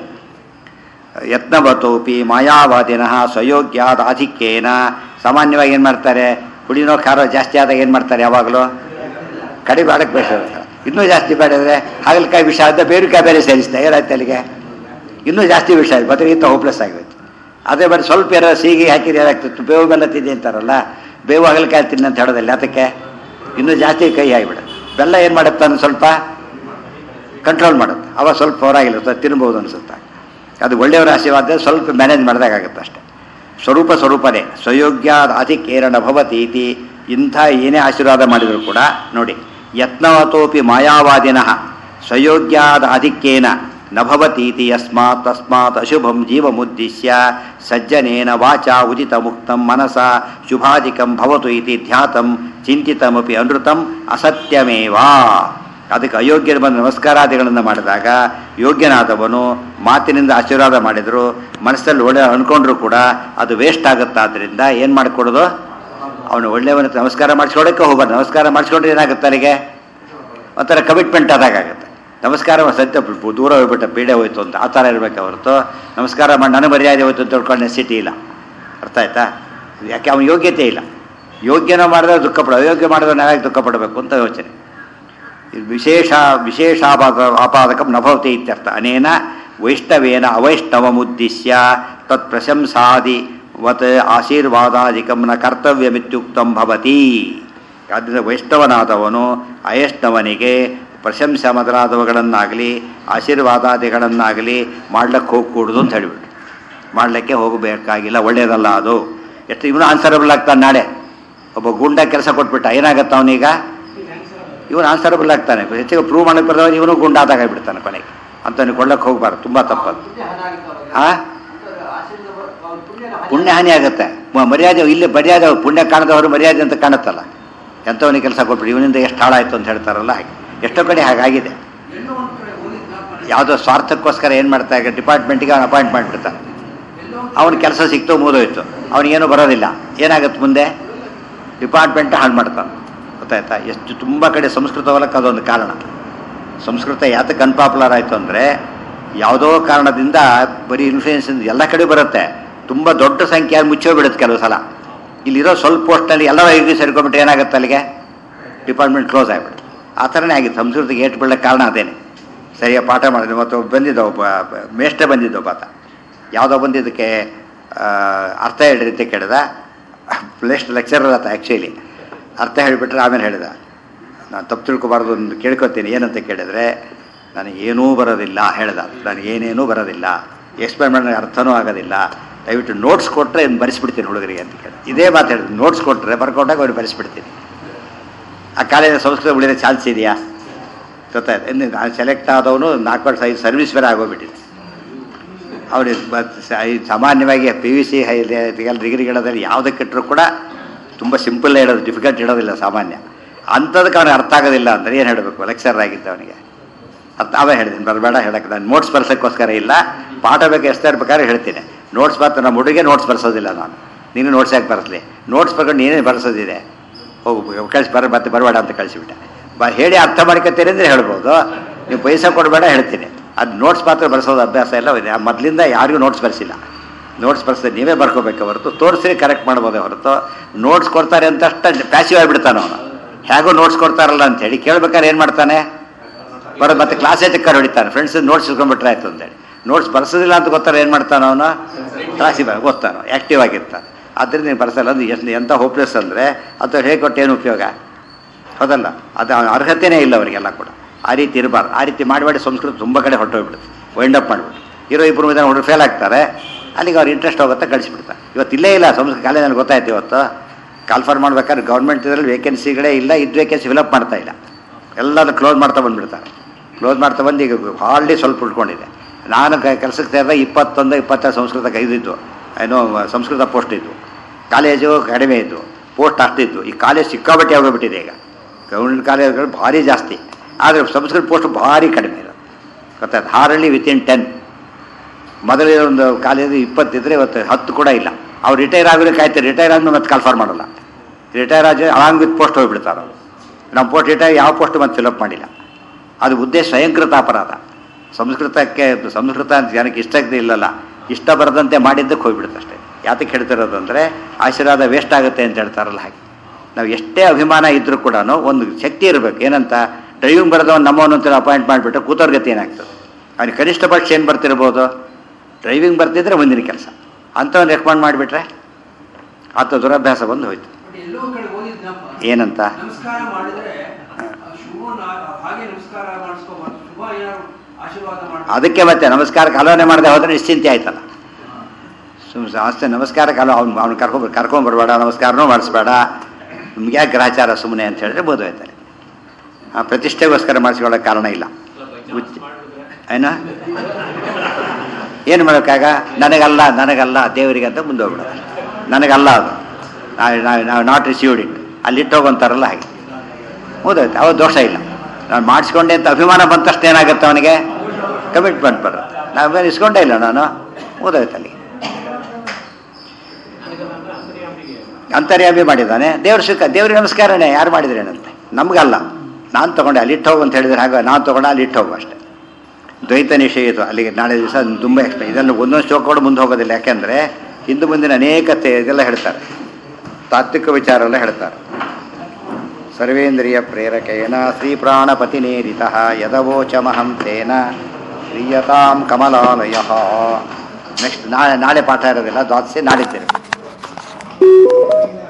[SPEAKER 1] ಯತ್ನವತೋಪಿ ಮಾಯಾವಾದಿನಃ ಸ್ವಯೋಗ್ಯಾದ ಆಧಿಕ್ಯೇನ ಸಾಮಾನ್ಯವಾಗಿ ಏನು ಮಾಡ್ತಾರೆ ಹುಡಿನೋ ಖಾರೋ ಜಾಸ್ತಿ ಆದಾಗ ಏನು ಮಾಡ್ತಾರೆ ಯಾವಾಗಲೂ ಕಡಿಮೆ ಮಾಡಕ್ಕೆ ಬೇಡ ಇನ್ನೂ ಜಾಸ್ತಿ ಬೇಡಿದ್ರೆ ಹಾಗಲಕಾಯಿ ವಿಷ ಆದ ಬೇರುಕಾಯಿ ಬೇರೆ ಸೇರಿಸ್ತಾರೆ ಏನಾಯ್ತು ಅಲ್ಲಿಗೆ ಇನ್ನೂ ಜಾಸ್ತಿ ವಿಷ ಆಯ್ತು ಬದಲಿಗಿಂತ ಹೋಪ್ಲೆಸ್ ಆಗೋಯ್ತು ಅದೇ ಬರೀ ಸ್ವಲ್ಪ ಏನಾರು ಸೀಗೆ ಹಾಕಿದ್ರೆ ಏನಾಗ್ತಿತ್ತು ಬೇವು ಬೆಲ್ಲ ತಿಂದಿ ಅಂತಾರಲ್ಲ ಬೇವು ಹಾಗಲಕಾಯಿ ತಿನ್ನ ಅಂತ ಹೇಳೋದಿಲ್ಲ ಅದಕ್ಕೆ ಇನ್ನೂ ಜಾಸ್ತಿ ಕೈ ಆಗಿಬಿಡ ಬೆಲ್ಲ ಏನು ಮಾಡುತ್ತೆ ಅಂದ್ರೆ ಸ್ವಲ್ಪ ಕಂಟ್ರೋಲ್ ಮಾಡುತ್ತೆ ಅವಾಗ ಸ್ವಲ್ಪ ಹೊರಾಗಿರುತ್ತೆ ತಿನ್ಬೋದು ಅನಿಸುತ್ತೆ ಅದು ಒಳ್ಳೆಯವರ ಆಶೀರ್ವಾದ ಸ್ವಲ್ಪ ಮ್ಯಾನೇಜ್ ಮಾಡಿದಾಗುತ್ತೆ ಅಷ್ಟೇ ಸ್ವರೂಪ ಸ್ವರೂಪನೇ ಸ್ವಯೋಗ್ಯ ಅಧಿಕೇರಣ ಭವತಿ ಇತಿ ಇಂಥ ಏನೇ ಆಶೀರ್ವಾದ ಮಾಡಿದರೂ ಕೂಡ ನೋಡಿ ಯತ್ನವತೋಪಿ ಮಾಯಾವಾದಿನಃ ಸ್ವಯೋಗ್ಯಾದ ಆಧಿಕ್ಯೇನ ನ ಭವತೀತಿ ಯಸ್ಮಾತ್ ತಸ್ಮಾತ್ ಅಶುಭಂ ಜೀವಮುದ್ದಿಶ್ಯ ಸಜ್ಜನೇನ ವಾಚಾ ಉದಿತ ಮುಕ್ತಂ ಮನಸ ಶುಭಾಧಿಕಂ ಭವತು ಇತಿ ಧ್ಯಾತಂ ಚಿಂತಿತಮಪಿ ಅನೃತಂ ಅಸತ್ಯಮೇವಾ ಅದಕ್ಕೆ ಅಯೋಗ್ಯರು ಬಂದು ನಮಸ್ಕಾರಾದಿಗಳನ್ನು ಮಾಡಿದಾಗ ಯೋಗ್ಯನಾದವನು ಮಾತಿನಿಂದ ಆಶೀರ್ವಾದ ಮಾಡಿದ್ರು ಮನಸ್ಸಲ್ಲಿ ಒಳ್ಳೆ ಅನ್ಕೊಂಡ್ರು ಕೂಡ ಅದು ವೇಸ್ಟ್ ಆಗುತ್ತಾದ್ರಿಂದ ಏನು ಮಾಡಿಕೊಡೋದು ಅವನು ಒಳ್ಳೆಯವನ ಹತ್ರ ನಮಸ್ಕಾರ ಮಾಡಿಸ್ಕೊಳಕ್ಕೆ ಹೋಗ್ಬಾರ್ದು ನಮಸ್ಕಾರ ಮಾಡಿಸ್ಕೊಂಡ್ರೆ ಏನಾಗುತ್ತೆ ಅವನಿಗೆ ಒಂಥರ ಕಮಿಟ್ಮೆಂಟ್ ಆದಾಗುತ್ತೆ ನಮಸ್ಕಾರ ಸತ್ಯ ದೂರ ಹೋಗ್ಬಿಟ್ಟ ಪೀಡೆ ಹೋಯ್ತು ಅಂತ ಆ ಥರ ಇರಬೇಕು ಹೊರತು ನಮಸ್ಕಾರ ಮಾಡಿ ನನಗೆ ಮರ್ಯಾದೆ ಹೋಯ್ತು ಅಂತ ತಿಳ್ಕೊಂಡು ಸಿಟಿ ಇಲ್ಲ ಅರ್ಥ ಆಯ್ತಾ ಯಾಕೆ ಅವನ ಯೋಗ್ಯತೆ ಇಲ್ಲ ಯೋಗ್ಯನ ಮಾಡಿದ್ರೆ ದುಃಖ ಪಡ ಅಯೋಗ್ಯ ಮಾಡಿದ್ರೆ ನಾವ್ಯಾಕೆ ದುಃಖ ಪಡಬೇಕು ಅಂತ ಯೋಚನೆ ಇದು ವಿಶೇಷ ವಿಶೇಷಾಪಾದ ಆಪಾದಕಂ ನಭವತಿ ಇತ್ಯರ್ಥ ಅನೇನ ವೈಷ್ಣವೇನ ಅವೈಷ್ಣವಮುದ್ದಿಶ್ಯ ತತ್ ಪ್ರಶಂಸಾದಿ ವತ್ ಆಶೀರ್ವಾದಾದಿಕಂ ನ ಕರ್ತವ್ಯಮಿತ್ಯುಕ್ತಂ ಭವತಿ ಆದ್ದರಿಂದ ವೈಷ್ಣವನಾದವನು ಅಯಷ್ಣವನಿಗೆ ಪ್ರಶಂಸೆ ಮೊದಲಾದವುಗಳನ್ನಾಗಲಿ ಆಶೀರ್ವಾದಾದಿಗಳನ್ನಾಗಲಿ ಮಾಡ್ಲಿಕ್ಕೆ ಹೋಗ್ಕೂಡುದು ಅಂತ ಹೇಳಿಬಿಟ್ಟು ಮಾಡಲಿಕ್ಕೆ ಹೋಗಬೇಕಾಗಿಲ್ಲ ಒಳ್ಳೆಯದಲ್ಲ ಅದು ಎಷ್ಟು ಇವನು ಆನ್ಸರಬಲ್ ಆಗ್ತಾನೆ ನಾಳೆ ಒಬ್ಬ ಗುಂಡ ಕೆಲಸ ಕೊಟ್ಬಿಟ್ಟ ಏನಾಗತ್ತ ಅವನೀಗ ಇವನು ಆನ್ಸರಬಲ್ ಆಗ್ತಾನೆ ಹೆಚ್ಚಿಗೆ ಪ್ರೂವ್ ಮಾಡಕ್ಕೆ ಬರೋದು ಇವನು ಗುಂಡಾದಾಗ ಬಿಡ್ತಾನೆ ಕೊನೆಗೆ ಅಂತವನಿಗೆ ಕೊಳ್ಳಕ್ಕೆ ಹೋಗ್ಬಾರ್ದು ತುಂಬ ತಪ್ಪದು ಆ ಪುಣ್ಯ ಹಾನಿ ಆಗುತ್ತೆ ಮ- ಮರ್ಯಾದೆ ಇಲ್ಲಿ ಮರ್ಯಾದೆ ಪುಣ್ಯ ಕಾಣದವರು ಮರ್ಯಾದೆ ಅಂತ ಕಾಣುತ್ತಲ್ಲ ಎಂಥವನಿಗೆ ಕೆಲಸ ಕೊಟ್ಬಿಡಿ ಇವನಿಂದ ಎಷ್ಟು ಹಾಳಾಯ್ತು ಅಂತ ಹೇಳ್ತಾರಲ್ಲ ಹಾಗೆ ಎಷ್ಟೋ ಕಡೆ ಹಾಗಾಗಿದೆ ಯಾವುದೋ ಸ್ವಾರ್ಥಕ್ಕೋಸ್ಕರ ಏನು ಮಾಡ್ತಾ ಈಗ ಡಿಪಾರ್ಟ್ಮೆಂಟಿಗೆ ಅವನು ಅಪಾಯಿಂಟ್ ಮಾಡಿಬಿಡ್ತಾನೆ ಅವನ ಕೆಲಸ ಸಿಕ್ತು ಮುಗಿದೋಯ್ತು ಅವನಿಗೇನು ಬರೋದಿಲ್ಲ ಏನಾಗುತ್ತೆ ಮುಂದೆ ಡಿಪಾರ್ಟ್ಮೆಂಟ್ ಹಾಳು ಮಾಡ್ತಾನೆ ಗೊತ್ತಾಯ್ತಾ ಎಷ್ಟು ತುಂಬ ಕಡೆ ಸಂಸ್ಕೃತ ಹೊಲಕ್ಕೆ ಅದೊಂದು ಕಾರಣ ಸಂಸ್ಕೃತ ಯಾತಕ್ಕೆ ಅನ್ಪಾಪ್ಯುಲರ್ ಆಯಿತು ಅಂದರೆ ಯಾವುದೋ ಕಾರಣದಿಂದ ಬರೀ ಇನ್ಫ್ಲೂಯೆನ್ಸ್ ಎಲ್ಲ ಕಡೆ ಬರುತ್ತೆ ತುಂಬ ದೊಡ್ಡ ಸಂಖ್ಯೆ ಮುಚ್ಚೋ ಬಿಡುತ್ತೆ ಕೆಲವು ಸಲ ಇಲ್ಲಿರೋ ಸ್ವಲ್ಪ ಪೋಸ್ಟ್ನಲ್ಲಿ ಎಲ್ಲರ ಇದು ಸೇರ್ಕೊಂಡ್ಬಿಟ್ರೆ ಏನಾಗುತ್ತೆ ಅಲ್ಲಿಗೆ ಡಿಪಾರ್ಟ್ಮೆಂಟ್ ಕ್ಲೋಸ್ ಆಗಿಬಿಡುತ್ತೆ ಆ ಥರನೇ ಆಗಿತ್ತು ಸಂಸ್ಕೃತಿಗೆ ಏಟು ಬೀಳಕ್ಕೆ ಕಾರಣ ಅದೇನೆ ಸರಿಯಾಗಿ ಪಾಠ ಮಾಡಿದ್ರು ಮತ್ತು ಒಬ್ಬ ಬಂದಿದ್ದ ಒಬ್ಬ ಬ- ಮೇಷ್ಟ್ರೆ ಬಂದಿದ್ದ ಒಬ್ಬ ಆತ ಯಾವುದೋ ಬಂದಿದ್ದಕ್ಕೆ ಆ, ಅರ್ಥ ಹೇಳ್ರಿ ಅಂತ ಕೇಳಿದ ಪ್ಲೇಸ್ಟ್ ಲೆಕ್ಚರರ್ ಆತ ಆ್ಯಕ್ಚುಲಿ ಅರ್ಥ ಹೇಳಿಬಿಟ್ರೆ ಆಮೇಲೆ ಹೇಳಿದ ನಾನು ತಪ್ಪು ತಿಳ್ಕೊಬಾರ್ದು ಒಂದು ಕೇಳ್ಕೊತೀನಿ ಏನಂತ ಕೇಳಿದ್ರೆ ನನಗೆ ಏನೂ ಬರೋದಿಲ್ಲ ಹೇಳ್ದ ನನಗೇನೇನೂ ಬರೋದಿಲ್ಲ ಎಕ್ಸ್ಪ್ಲೇನ್ ಮಾಡೋಕ್ಕೆ ಅರ್ಥನೂ ಆಗೋದಿಲ್ಲ ದಯವಿಟ್ಟು ನೋಟ್ಸ್ ಕೊಟ್ಟರೆ ಇನ್ನು ಬರೆಸ್ಬಿಡ್ತೀನಿ ಹುಡುಗರಿಗೆ ಅಂತ ಕೇಳಿ ಇದೇ ಮಾತು ಹೇಳಿದ್ರು ನೋಟ್ಸ್ ಕೊಟ್ಟರೆ ಬರ್ಕೊಂಡಾಗ ಅವ್ರಿಗೆ ಬರೆಸ್ಬಿಡ್ತೀನಿ ಆ ಕಾಲೇಜ್ ಸಂಸ್ಕೃತ ಉಳಿದ ಚಾನ್ಸ್ ಇದೆಯಾ ಗೊತ್ತಾಯ್ತು ಇನ್ನು ನಾನು ಸೆಲೆಕ್ಟ್ ಆದವನು ನಾಲ್ಕು ವರ್ಷ ಐದು ಸರ್ವಿಸ್ ಬೇರೆ ಆಗೋಗ್ಬಿಟ್ಟಿದೆ ಅವ್ರಿಗೆ ಬತ್- ಸ- ಈ ಸಾಮಾನ್ಯವಾಗಿ ಪಿ ವಿ ಸಿ ಹೈ ಡಿಗ್ರಿಗಳದಲ್ಲಿ ಯಾವುದಕ್ಕೆ ಇಟ್ಟರು ಕೂಡ ತುಂಬ ಸಿಂಪಲ್ ಹೇಳೋದು ಡಿಫಿಕಲ್ಟ್ ಇಡೋದಿಲ್ಲ ಸಾಮಾನ್ಯ ಅಂಥದಕ್ಕೆ ಅವನಿಗೆ ಅರ್ಥ ಆಗೋದಿಲ್ಲ ಅಂದರೆ ಏನು ಹೇಳಬೇಕು ಲೆಕ್ಚರ್ ಆಗಿದ್ದ ಅವನಿಗೆ ಅರ್ಥ ಅವೇ ಹೇಳಿದ್ದೀನಿ ಬರಬೇಡ ಹೇಳಕ್ಕೆ ನಾನು ನೋಟ್ಸ್ ಬರ್ಸೋಕ್ಕೋಸ್ಕರ ಇಲ್ಲ ಪಾಠ ಬೇಕು ಎಸ್ತಾ ಇರ್ಬೇಕಾದ್ರೆ ಹೇಳ್ತೀನಿ ನೋಟ್ಸ್ ಬರ್ತ ನಮ್ಮ ಹುಡುಗಿಗೆ ನೋಟ್ಸ್ ಬರ್ಸೋದಿಲ್ಲ ನಾನು ನೀನು ನೋಟ್ಸ್ ಯಾಕೆ ಬರೆಸಲಿ ನೋಟ್ಸ್ ಬರ್ಕೊಂಡು ನೀನೇ ಬರ್ಸೋದಿದೆ ಹೋಗು ಕಳಿಸಿ ಬರ ಮತ್ತೆ ಬರಬೇಡ ಅಂತ ಕಳಿಸಿಬಿಟ್ಟೆ ಬ ಹೇಳಿ ಅರ್ಥ ಮಾಡ್ಕೊತೀರಿ ಅಂದರೆ ಹೇಳ್ಬೋದು ನೀವು ಪೈಸಾ ಕೊಡಬೇಡ ಹೇಳ್ತೀನಿ ಅದು ನೋಟ್ಸ್ ಮಾತ್ರ ಬರ್ಸೋದು ಅಭ್ಯಾಸ ಇಲ್ಲ ಇದೆ ಮೊದಲಿಂದ ಯಾರಿಗೂ ನೋಟ್ಸ್ ಬರ್ಸಿಲ್ಲ ನೋಟ್ಸ್ ಬರ್ಸಿದ್ರೆ ನೀವೇ ಬರ್ಕೋಬೇಕೆ ಹೊರತು ತೋರಿಸಿ ಕರೆಕ್ಟ್ ಮಾಡ್ಬೋದೇ ಹೊರತು ನೋಟ್ಸ್ ಕೊಡ್ತಾರೆ ಅಂತ ಅಷ್ಟು ಪ್ಯಾಸಿವ್ ಆಗಿಬಿಡ್ತಾನೆ ಅವನು ಹೇಗೋ ನೋಟ್ಸ್ ಕೊಡ್ತಾರಲ್ಲ ಅಂತ ಹೇಳಿ ಕೇಳ್ಬೇಕಾದ್ರೆ ಏನು ಮಾಡ್ತಾನೆ ಬರೋದು ಮತ್ತೆ ಕ್ಲಾಸೇ ಚಕ್ಕರ್ ಹೊಡಿತಾನೆ ಫ್ರೆಂಡ್ಸ್ ನೋಟ್ಸ್ ಇಟ್ಕೊಂಡ್ಬಿಟ್ರೆ ಆಯ್ತು ಅಂತೇಳಿ ನೋಟ್ಸ್ ಬರ್ಸೋದಿಲ್ಲ ಅಂತ ಗೊತ್ತಾರೆ ಏನು ಮಾಡ್ತಾನೆ ಅವನು ಕ್ಲಾಸಿಗೆ ಬರ ಓದ್ತಾನೆ ಆ್ಯಕ್ಟಿವ್ ಆಗಿರ್ತಾನೆ ಅದರಿಂದ ನೀವು ಬರ್ಸಲ್ಲ ಅದು ಎಷ್ಟು ಎಂಥ ಹೋಪ್ಲೆಸ್ ಅಂದರೆ ಅದು ಹೇಗೆ ಕೊಟ್ಟು ಏನು ಉಪಯೋಗ ಹೌದಲ್ಲ ಅದು ಅವ್ನ ಅರ್ಹತೆನೇ ಇಲ್ಲ ಅವರಿಗೆಲ್ಲ ಕೂಡ ಆ ರೀತಿ ಇರಬಾರ್ದು ಆ ರೀತಿ ಮಾಡಿ ಮಾಡಿ ಸಂಸ್ಕೃತ ತುಂಬ ಕಡೆ ಹೊರಟೋಗ್ಬಿಡುತ್ತೆ ವೈಂಡ್ ಅಪ್ ಮಾಡಿಬಿಟ್ಟು ಇರೋ ಇಬ್ಬರು ವಿಧಾನ ಹುಡುಗರು ಫೇಲ್ ಆಗ್ತಾರೆ ಅಲ್ಲಿಗೆ ಅವ್ರು ಇಂಟ್ರೆಸ್ಟ್ ಹೋಗುತ್ತೆ ಕಳಿಸ್ಬಿಡ್ತಾರೆ ಇವತ್ತು ಇಲ್ಲೇ ಇಲ್ಲ ಸಂಸ್ಕೃತ ಕಾಲೇಜಲ್ಲಿ ಗೊತ್ತಾಯ್ತು ಇವತ್ತು ಕಾಲ್ಫರ್ ಮಾಡ್ಬೇಕಾದ್ರೆ ಗೌರ್ಮೆಂಟ್ ಇದರಲ್ಲಿ ವೇಕೆನ್ಸಿಗಳೇ ಇಲ್ಲ ಇದು ವೇಕೆನ್ಸಿ ಫಿಲಪ್ ಮಾಡ್ತಾ ಇಲ್ಲ ಎಲ್ಲದೂ ಕ್ಲೋಸ್ ಮಾಡ್ತಾ ಬಂದುಬಿಡ್ತಾರೆ ಕ್ಲೋಸ್ ಮಾಡ್ತಾ ಬಂದು ಈಗ ಹಾಲ್ಡಿ ಸ್ವಲ್ಪ ಉಳ್ಕೊಂಡಿದೆ ನಾನು ಕೆಲಸಕ್ಕೆ ಸೇರಿದಾಗ ಇಪ್ಪತ್ತೊಂದು ಇಪ್ಪತ್ತೆರಡು ಸಂಸ್ಕೃತ ಇದ್ದಿದ್ದು ಏನೋ ಸಂಸ್ಕೃತ ಪೋಸ್ಟ್ ಇದ್ದು ಕಾಲೇಜು ಕಡಿಮೆ ಇದ್ದು ಪೋಸ್ಟ್ ಅಷ್ಟಿದ್ದು ಈ ಕಾಲೇಜ್ ಸಿಕ್ಕಾಬಟ್ಟೆ ಆಗೋಗ್ಬಿಟ್ಟಿದೆ ಈಗ ಗೌರ್ಮೆಂಟ್ ಕಾಲೇಜ್ಗಳು ಭಾರಿ ಜಾಸ್ತಿ ಆದರೆ ಸಂಸ್ಕೃತ ಪೋಸ್ಟ್ ಭಾರಿ ಕಡಿಮೆ ಇದೆ ಗೊತ್ತಾಯ್ತು ಹಾರಳ್ಳಿ ವಿತಿನ್ ಟೆನ್ ಮೊದಲೇ ಒಂದು ಕಾಲೇಜ್ ಇಪ್ಪತ್ತಿದ್ರೆ ಇವತ್ತು ಹತ್ತು ಕೂಡ ಇಲ್ಲ ಅವ್ರು ರಿಟೈರ್ ಆಗೋದಕ್ಕೆ ಆಯ್ತು ರಿಟೈರ್ ಆದ್ಮೇಲೆ ಮತ್ತೆ ಕಾಲ್ಫಾರ್ ಮಾಡಲ್ಲ ರಿಟೈರ್ ಆದ ಅಲಾಂಗ್ ವಿತ್ ಪೋಸ್ಟ್ ಹೋಗ್ಬಿಡ್ತಾರೆ ಅವ್ರು ನಮ್ಮ ಪೋಸ್ಟ್ ರಿಟೈರ್ ಯಾವ ಪೋಸ್ಟ್ ಮತ್ತೆ ಫಿಲಪ್ ಮಾಡಿಲ್ಲ ಅದು ಉದ್ದೇಶ ಸ್ವಯಂಕೃತ ಅಪರಾಧ ಸಂಸ್ಕೃತಕ್ಕೆ ಸಂಸ್ಕೃತ ಅಂತ ಜನಕ್ಕೆ ಇಷ್ಟ ಇಲ್ಲಲ್ಲ ಇಷ್ಟ ಬರದಂತೆ ಮಾಡಿದ್ದಕ್ಕೆ ಹೋಗ್ಬಿಡುತ್ತೆ ಅಷ್ಟೇ ಯಾತಕ್ಕೆ ಹೇಳ್ತಿರೋದು ಅಂದರೆ ಆಶೀರ್ವಾದ ವೇಸ್ಟ್ ಆಗುತ್ತೆ ಅಂತ ಹೇಳ್ತಾರಲ್ಲ ಹಾಗೆ ನಾವು ಎಷ್ಟೇ ಅಭಿಮಾನ ಇದ್ರೂ ಕೂಡ ಒಂದು ಶಕ್ತಿ ಇರಬೇಕು ಏನಂತ ಡ್ರೈವಿಂಗ್ ಬರೋದವನು ನಮ್ಮವನು ಅಂತ ಅಪಾಯಿಂಟ್ ಮಾಡಿಬಿಟ್ಟು ಕೂತವ್ರ ಏನಾಗ್ತದೆ ಅವ್ನಿಗೆ ಕನಿಷ್ಠ ಪಕ್ಷ ಏನು ಬರ್ತಿರ್ಬೋದು ಡ್ರೈವಿಂಗ್ ಬರ್ತಿದ್ರೆ ಮುಂದಿನ ಕೆಲಸ ಅಂಥವ್ನು ರೆಕಮೆಂಡ್ ಮಾಡಿಬಿಟ್ರೆ ಆತ ದುರಭ್ಯಾಸ ಬಂದು ಹೋಯ್ತು
[SPEAKER 4] ಬಟ್ ಎಲ್ಲೋ ಕಡೆ ಓದಿದ್ನಪ್ಪ
[SPEAKER 1] ಏನಂತ
[SPEAKER 4] ನಮಸ್ಕಾರ ಮಾಡಿದ್ರೆ ಶುಭ ಹಾಗೆ ನಮಸ್ಕಾರ ಮಾಡಿಸ್ಕೋಬಾರ್ದು ಶುಭ ಏನಾದ್ರು ಆಶೀರ್ವಾದ ಮಾಡ್ಬೇಕು
[SPEAKER 1] ಅದಕ್ಕೆ ಮತ್ತೆ ನಮಸ್ಕಾರಕ್ಕೆ ಆಲೋಚನೆ ಮಾಡದೆ ಹೋದ್ರೆ ನಿಶ್ಚಿಂತೆ ಆಯ್ತಲ್ಲ ಸುಮ್ಮನೆ ಅಷ್ಟೇ ನಮಸ್ಕಾರಕ್ಕೆ ಅಲ್ಲ ಅವ್ನು ಅವ್ನು ಕರ್ಕೊಂಡ್ ಕರ್ಕೊಂಬರ್ಬೇಡ ನಮಸ್ಕಾರನೂ ಮಾಡಿಸ್ಬೇಡ ನಿಮ್ಗೆ ಯಾಕೆ ಗ್ರಹಚಾರ ಸುಮ್ಮನೆ ಅಂತ ಹೇಳಿದ್ರೆ ಬೋದು ಆಯ್ತಾರೆ ಆ ಪ್ರತಿಷ್ಠೆಗೋಸ್ಕರ ಮಾಡಿಸ್ಕೊಳ್ಳೋಕೆ ಕಾರಣ ಇಲ್ಲ ಉಚ್ಚ ಏನ ಏನು ಮಾಡೋಕ್ಕಾಗ ನನಗಲ್ಲ ನನಗಲ್ಲ ದೇವರಿಗೆ ಅಂತ ಮುಂದೆ ಹೋಗ್ಬಿಡೋದು ನನಗಲ್ಲ ಅದು ನಾವು ನಾಟ್ ರಿಸೀವ್ಡ್ ಇಟ್ ಅಲ್ಲಿ ಇಟ್ಟೋಗಂತಾರಲ್ಲ ಹಾಗೆ ಹೌದಾಯ್ತು ಅವ ದೋಷ ಇಲ್ಲ ನಾನು ಮಾಡಿಸ್ಕೊಂಡೆ ಅಂತ ಅಭಿಮಾನ ಬಂದ ತಕ್ಷಣ ಏನಾಗುತ್ತೆ ಅವನಿಗೆ ಕಮಿಟ್ಮೆಂಟ್ ಬರುತ್ತೆ ನಾವೇನು ಇಸ್ಕೊಂಡೇ ಇಲ್ಲ ನಾನು ಓದಾಯ್ತು ಅಲ್ಲಿ ಅಂತರ್ಯಾಮಿ ಮಾಡಿದ್ದಾನೆ ದೇವ್ರ ಸುಖ ದೇವ್ರಿಗೆ ನಮಸ್ಕಾರನೇ ಯಾರು ಮಾಡಿದ್ರೇನಂತೆ ನಮಗಲ್ಲ ನಾನು ತೊಗೊಂಡೆ ಅಲ್ಲಿ ಇಟ್ಟು ಹೋಗು ಅಂತ ಹೇಳಿದ್ರೆ ಹಾಗೆ ನಾನು ತೊಗೊಂಡೆ ಅಲ್ಲಿ ಇಟ್ಟು ಹೋಗು ಅಷ್ಟೇ ದ್ವೈತ ನಿಷೇಧ ಅಲ್ಲಿಗೆ ನಾಳೆ ದಿವಸ ತುಂಬ ಎಕ್ಸ್ಪ್ಲೈನ್ ಇದನ್ನು ಒಂದೊಂದು ಶ್ಲೋಕ ಕೂಡ ಮುಂದೆ ಹೋಗೋದಿಲ್ಲ ಯಾಕೆಂದರೆ ಹಿಂದೂ ಮುಂದಿನ ಅನೇಕ ತೇ- ಇದೆಲ್ಲ ಹೇಳ್ತಾರೆ ತಾತ್ವಿಕ ವಿಚಾರ ಎಲ್ಲ ಹೇಳ್ತಾರೆ ಸರ್ವೇಂದ್ರಿಯ ಪ್ರೇರಕೇಣ ಶ್ರೀ ಪ್ರಾಣಪತಿನೇರಿತ ಯದವೋಚಮಹಂ ತೇನ ಶ್ರೀಯತಾಂ ಕಮಲಾಲಯ ನೆಕ್ಸ್ಟ್ ನಾಳೆ ನಾಳೆ ಪಾಠ ಇರೋದಿಲ್ಲ ದ್ವಾದಶಿ ನಾಡಿದ್ದೇನೆ